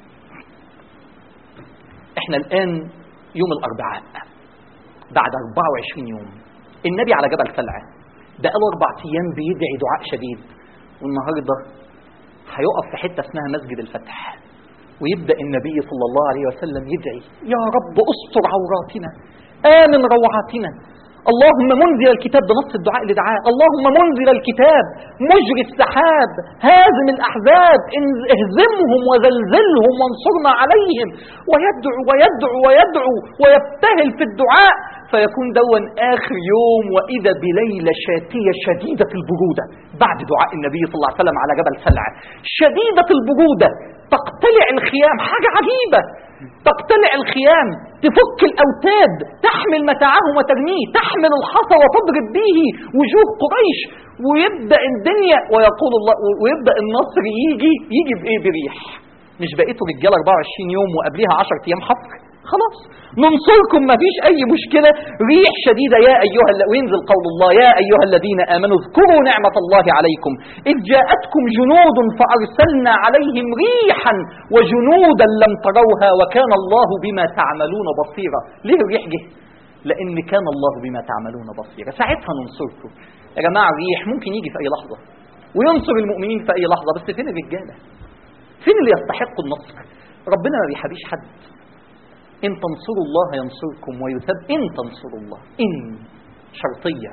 احنا الان يوم الاربعاء بعد 24 يوم النبي على جبل سلعه بقاله اربع ايام بيدعي دعاء شديد والنهارده هيقف في حته اسمها مسجد الفتح ويبدا النبي صلى الله عليه وسلم يدعي يا رب استر عوراتنا امن روعاتنا اللهم منزل الكتاب بنص الدعاء اللي دعاه اللهم منزل الكتاب مجري السحاب هازم الاحزاب اهزمهم وزلزلهم وانصرنا عليهم ويدعو ويدعو ويدعو ويبتهل في الدعاء فيكون دون آخر يوم وإذا بليلة شاتية شديدة البرودة بعد دعاء النبي صلى الله عليه وسلم على جبل سلع شديدة البرودة تقتلع الخيام حاجة عجيبة تقتلع الخيام تفك الأوتاد تحمل متاعهم وترميه تحمل الحصى وتضرب به وجوه قريش ويبدأ الدنيا ويقول الله ويبدأ النصر يجي يجي بإيه بريح مش بقيتوا رجاله 24 يوم وقبليها 10 ايام حفر خلاص ننصركم ما فيش اي مشكله ريح شديده يا ايها ال- وينزل قول الله يا ايها الذين امنوا اذكروا نعمه الله عليكم اذ جاءتكم جنود فارسلنا عليهم ريحا وجنودا لم تروها وكان الله بما تعملون بصيرا ليه الريح جه لان كان الله بما تعملون بصيرا ساعتها ننصركم يا جماعه الريح ممكن يجي في اي لحظه وينصر المؤمنين في اي لحظه بس فين الرجاله فين اللي يستحق النصر ربنا ما بيحبيش حد إن تنصروا الله ينصركم ويثب إن تنصروا الله إن شرطية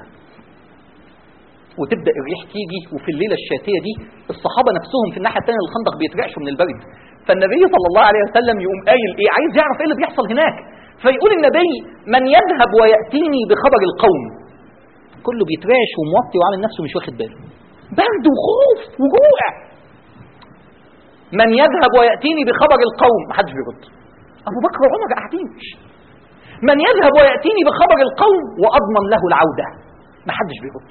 وتبدأ الريح تيجي وفي الليلة الشاتية دي الصحابة نفسهم في الناحية الثانية للخندق بيترعشوا من البرد فالنبي صلى الله عليه وسلم يقوم قايل إيه عايز يعرف إيه اللي بيحصل هناك فيقول النبي من يذهب ويأتيني بخبر القوم كله بيترعش وموطي وعامل نفسه مش واخد باله برد وخوف وجوع من يذهب ويأتيني بخبر القوم محدش بيرد أبو بكر وعمر قاعدين من يذهب ويأتيني بخبر القوم وأضمن له العودة محدش بيرد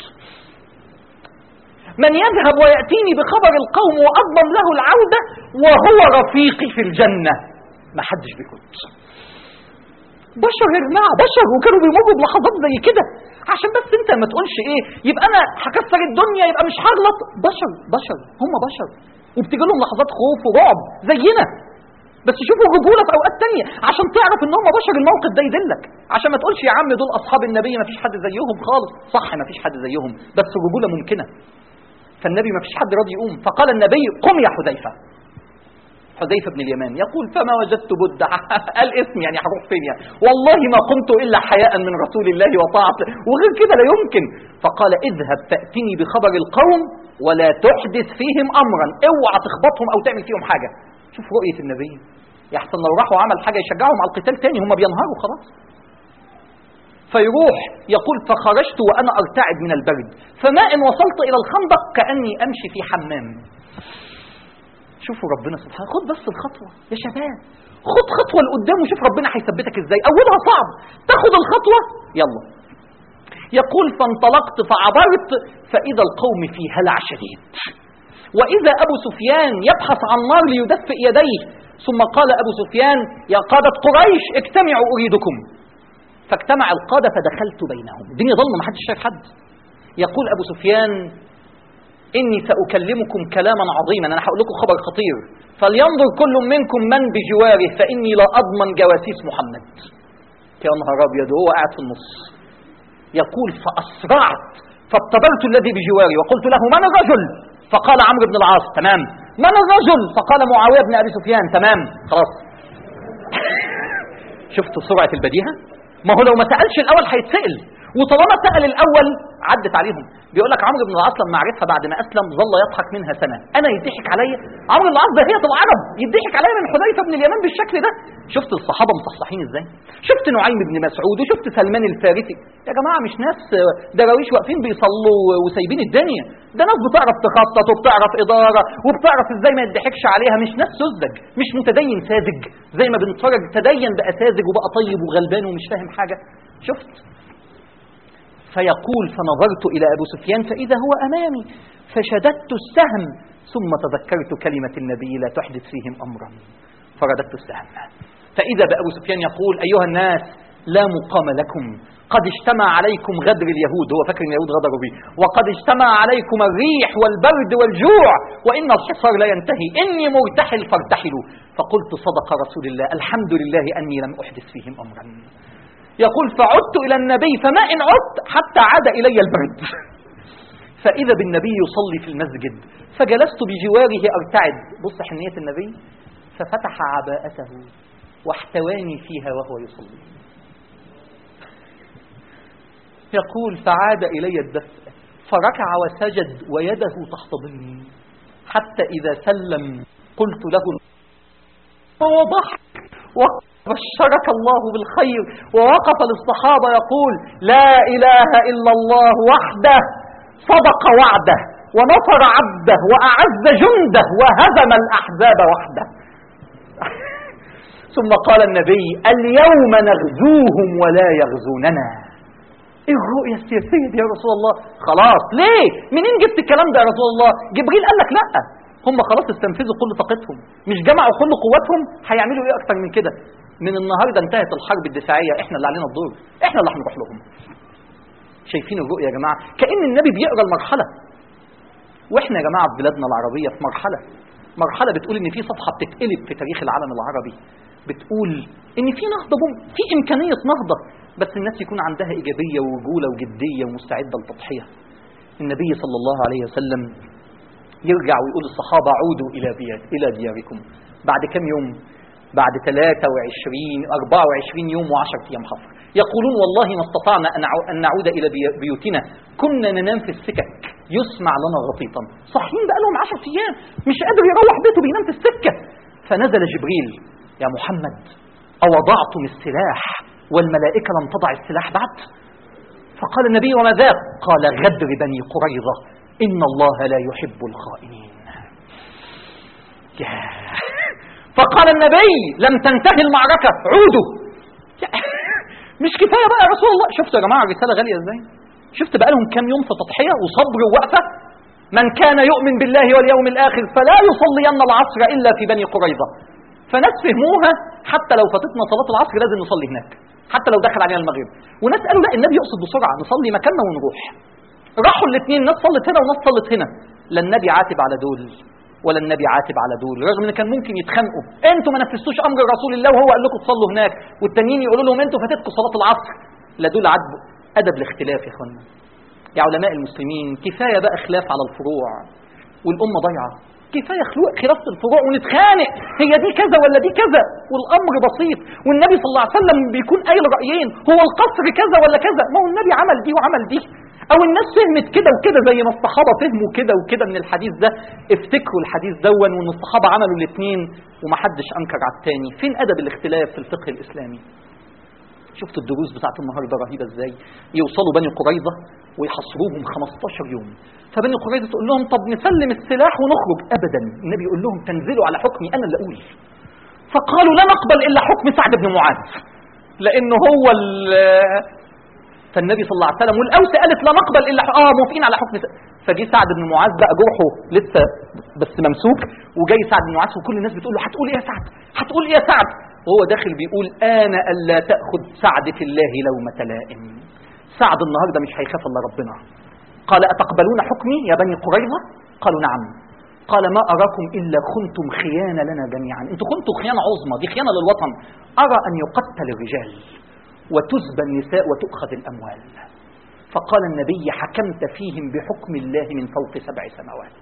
من يذهب ويأتيني بخبر القوم وأضمن له العودة وهو رفيقي في الجنة محدش بيرد بشر يا جماعة بشر وكانوا بيمروا بلحظات زي كده عشان بس انت ما تقولش ايه يبقى انا هكسر الدنيا يبقى مش هغلط بشر بشر هم بشر وبتيجي لهم لحظات خوف ورعب زينا بس شوفوا الرجوله في اوقات تانية عشان تعرف ان هم بشر الموقف ده يدلك عشان ما تقولش يا عم دول اصحاب النبي ما فيش حد زيهم خالص صح ما فيش حد زيهم بس الرجوله ممكنه فالنبي ما فيش حد راضي يقوم فقال النبي قم يا حذيفه حذيفه بن اليمان يقول فما وجدت بد قال اسم يعني هروح فين يعني والله ما قمت الا حياء من رسول الله وطاعه وغير كده لا يمكن فقال اذهب فاتني بخبر القوم ولا تحدث فيهم امرا اوعى تخبطهم او تعمل فيهم حاجه شوف رؤيه النبي يحسن لو راحوا عمل حاجه يشجعهم على القتال تاني هم بينهاروا خلاص فيروح يقول فخرجت وانا ارتعد من البرد فما ان وصلت الى الخندق كاني امشي في حمام شوفوا ربنا سبحانه خد بس الخطوه يا شباب خد خطوه لقدام وشوف ربنا هيثبتك ازاي اولها صعب تاخد الخطوه يلا يقول فانطلقت فعبرت فاذا القوم في هلع شديد واذا ابو سفيان يبحث عن نار ليدفئ يديه ثم قال ابو سفيان يا قاده قريش اجتمعوا اريدكم فاجتمع القاده فدخلت بينهم الدنيا ضلمه ما حدش شايف حد يقول ابو سفيان إني سأكلمكم كلاما عظيما أنا هقول لكم خبر خطير فلينظر كل منكم من بجواره فإني لا أضمن جواسيس محمد يا نهار أبيض وهو قاعد في النص يقول فأسرعت فابتدرت الذي بجواري وقلت له من الرجل فقال عمرو بن العاص تمام من الرجل فقال معاوية بن أبي سفيان تمام خلاص شفتوا سرعة البديهة ما هو لو ما سألش الأول هيتسأل وطالما سأل الأول عدت عليهم بيقول لك عمرو بن العاص لما عرفها بعد ما أسلم ظل يضحك منها سنة أنا يضحك عليا عمرو بن العاص ده هي العرب يضحك عليا من حذيفة بن اليمان بالشكل ده شفت الصحابة مصحصحين ازاي شفت نعيم بن مسعود وشفت سلمان الفارسي يا جماعة مش ناس دراويش واقفين بيصلوا وسايبين الدنيا ده ناس بتعرف تخطط وبتعرف إدارة وبتعرف ازاي ما يضحكش عليها مش ناس سذج مش متدين ساذج زي ما بنتفرج تدين بقى ساذج وبقى طيب وغلبان ومش فاهم حاجة شفت فيقول فنظرت إلى أبو سفيان فإذا هو أمامي فشددت السهم ثم تذكرت كلمة النبي لا تحدث فيهم أمرا فرددت السهم فإذا بأبو سفيان يقول أيها الناس لا مقام لكم قد اجتمع عليكم غدر اليهود هو فاكر ان اليهود غدروا به وقد اجتمع عليكم الريح والبرد والجوع وان الحصار لا ينتهي اني مرتحل فارتحلوا فقلت صدق رسول الله الحمد لله اني لم احدث فيهم امرا يقول فعدت إلى النبي فما إن عدت حتى عاد إلي البرد فإذا بالنبي يصلي في المسجد فجلست بجواره أرتعد بص حنية النبي ففتح عباءته واحتواني فيها وهو يصلي يقول فعاد إلي الدفء فركع وسجد ويده تحتضني حتى إذا سلم قلت له وضحك بشرك الله بالخير ووقف للصحابة يقول لا إله إلا الله وحده صدق وعده ونصر عبده وأعز جنده وهزم الأحزاب وحده ثم قال النبي اليوم نغزوهم ولا يغزوننا ايه الرؤية السياسية دي يا رسول الله خلاص ليه منين جبت الكلام ده يا رسول الله جبريل قال لك لا هم خلاص استنفذوا كل طاقتهم مش جمعوا كل قوتهم هيعملوا ايه اكتر من كده من النهارده انتهت الحرب الدفاعيه احنا اللي علينا الدور احنا اللي هنروح لهم شايفين الرؤيه يا جماعه كان النبي بيقرا المرحله واحنا يا جماعه في بلادنا العربيه في مرحله مرحله بتقول ان في صفحه بتتقلب في تاريخ العالم العربي بتقول ان في نهضه بم في امكانيه نهضه بس الناس يكون عندها ايجابيه ورجوله وجديه ومستعده للتضحيه النبي صلى الله عليه وسلم يرجع ويقول للصحابه عودوا الى ديار الى دياركم بعد كم يوم بعد 23 24 يوم و10 ايام حفر يقولون والله ما استطعنا ان نعو- أن نعود الى بي- بيوتنا كنا ننام في السكك يسمع لنا غطيطا صاحيين بقى لهم 10 ايام مش قادر يروح بيته بينام في السكه فنزل جبريل يا محمد أوضعتم السلاح والملائكة لم تضع السلاح بعد فقال النبي وما ذاك قال غدر بني قريظة إن الله لا يحب الخائنين ياه. فقال النبي لم تنتهي المعركة عودوا مش كفاية بقى يا رسول الله شفتوا يا جماعة الرسالة غالية ازاي شفت بقى لهم كام يوم في تضحية وصبر ووقفة من كان يؤمن بالله واليوم الآخر فلا يصلين العصر إلا في بني قريظة فناس فهموها حتى لو فاتتنا صلاة العصر لازم نصلي هناك حتى لو دخل علينا المغرب وناس قالوا لا النبي يقصد بسرعة نصلي مكاننا ونروح راحوا الاثنين ناس صلت هنا وناس صلت هنا لا النبي عاتب على دول ولا النبي عاتب على دول رغم ان كان ممكن يتخانقوا انتوا ما نفذتوش امر رسول الله وهو قال لكم تصلوا هناك والتانيين يقولوا لهم انتوا فاتتكم صلاه العصر لا دول عاتبوا ادب الاختلاف يا اخوانا يا علماء المسلمين كفايه بقى خلاف على الفروع والامه ضايعه كفايه خلوق خلاف في الفروع ونتخانق هي دي كذا ولا دي كذا والامر بسيط والنبي صلى الله عليه وسلم بيكون قايل رايين هو القصر كذا ولا كذا ما هو النبي عمل دي وعمل دي او الناس فهمت كده وكده زي ما الصحابه فهموا كده وكده من الحديث ده افتكروا الحديث دون وان الصحابه عملوا الاثنين ومحدش انكر على الثاني فين ادب الاختلاف في الفقه الاسلامي شفتوا الدروس بتاعت النهارده رهيبه ازاي يوصلوا بني قريظه ويحصروهم 15 يوم فبني قريظه تقول لهم طب نسلم السلاح ونخرج ابدا النبي يقول لهم تنزلوا على حكمي انا اللي اقول فقالوا لا نقبل الا حكم سعد بن معاذ لانه هو ال- فالنبي صلى الله عليه وسلم والاوس قالت لا نقبل الا ح- اه موافقين على حكم س- فجي سعد بن معاذ بقى جرحه لسه بس ممسوك وجاي سعد بن معاذ وكل الناس بتقول له هتقول ايه يا سعد هتقول ايه يا سعد وهو داخل بيقول انا الا تاخذ سعد في الله لومه لائم سعد النهارده مش هيخاف الا ربنا قال اتقبلون حكمي يا بني قريظه قالوا نعم قال ما أراكم إلا خنتم خيانة لنا جميعا أنتم خنتم خيانة عظمى دي خيانة للوطن أرى أن يقتل الرجال وتزبى النساء وتؤخذ الأموال فقال النبي حكمت فيهم بحكم الله من فوق سبع سماوات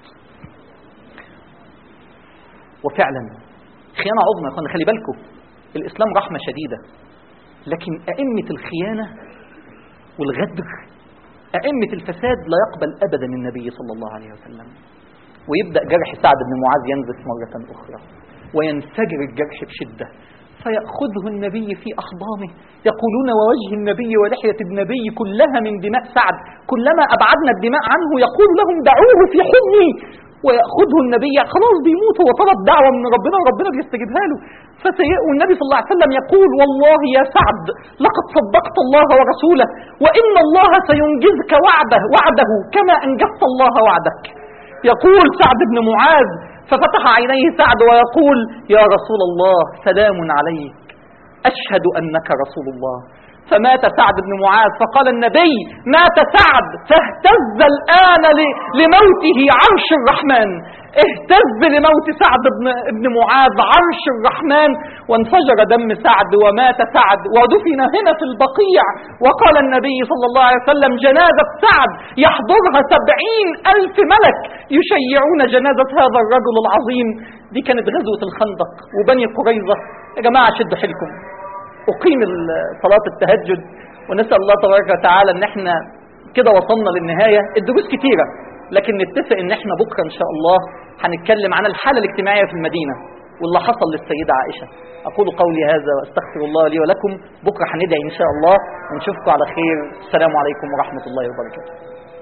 وفعلا خيانة عظمى يا اخوانا خلي بالكم الإسلام رحمة شديدة لكن أئمة الخيانة والغدر أئمة الفساد لا يقبل أبدا النبي صلى الله عليه وسلم ويبدأ جرح سعد بن معاذ ينزف مرة أخرى وينفجر الجرح بشدة فيأخذه النبي في أحضانه يقولون ووجه النبي ولحية النبي كلها من دماء سعد كلما أبعدنا الدماء عنه يقول لهم دعوه في حضني ويأخذه النبي خلاص بيموت هو طلب دعوة من ربنا وربنا بيستجيبها له فسي... والنبي صلى الله عليه وسلم يقول والله يا سعد لقد صدقت الله ورسوله وإن الله سينجزك وعده وعده كما أنجزت الله وعدك يقول سعد بن معاذ ففتح عينيه سعد ويقول يا رسول الله سلام عليك أشهد أنك رسول الله فمات سعد بن معاذ فقال النبي مات سعد فاهتز الآن ل- لموته عرش الرحمن اهتز لموت سعد بن, بن معاذ عرش الرحمن وانفجر دم سعد ومات سعد ودفن هنا في البقيع وقال النبي صلى الله عليه وسلم جنازة سعد يحضرها سبعين ألف ملك يشيعون جنازة هذا الرجل العظيم دي كانت غزوة الخندق وبني قريظة يا جماعة شدوا حيلكم أقيم ال- صلاة التهجد ونسأل الله تبارك وتعالى إن احنا كده وصلنا للنهاية الدروس كتيرة لكن نتفق إن احنا بكرة إن شاء الله هنتكلم عن الحالة الاجتماعية في المدينة واللي حصل للسيدة عائشة أقول قولي هذا وأستغفر الله لي ولكم بكرة هندعي إن شاء الله ونشوفكم على خير السلام عليكم ورحمة الله وبركاته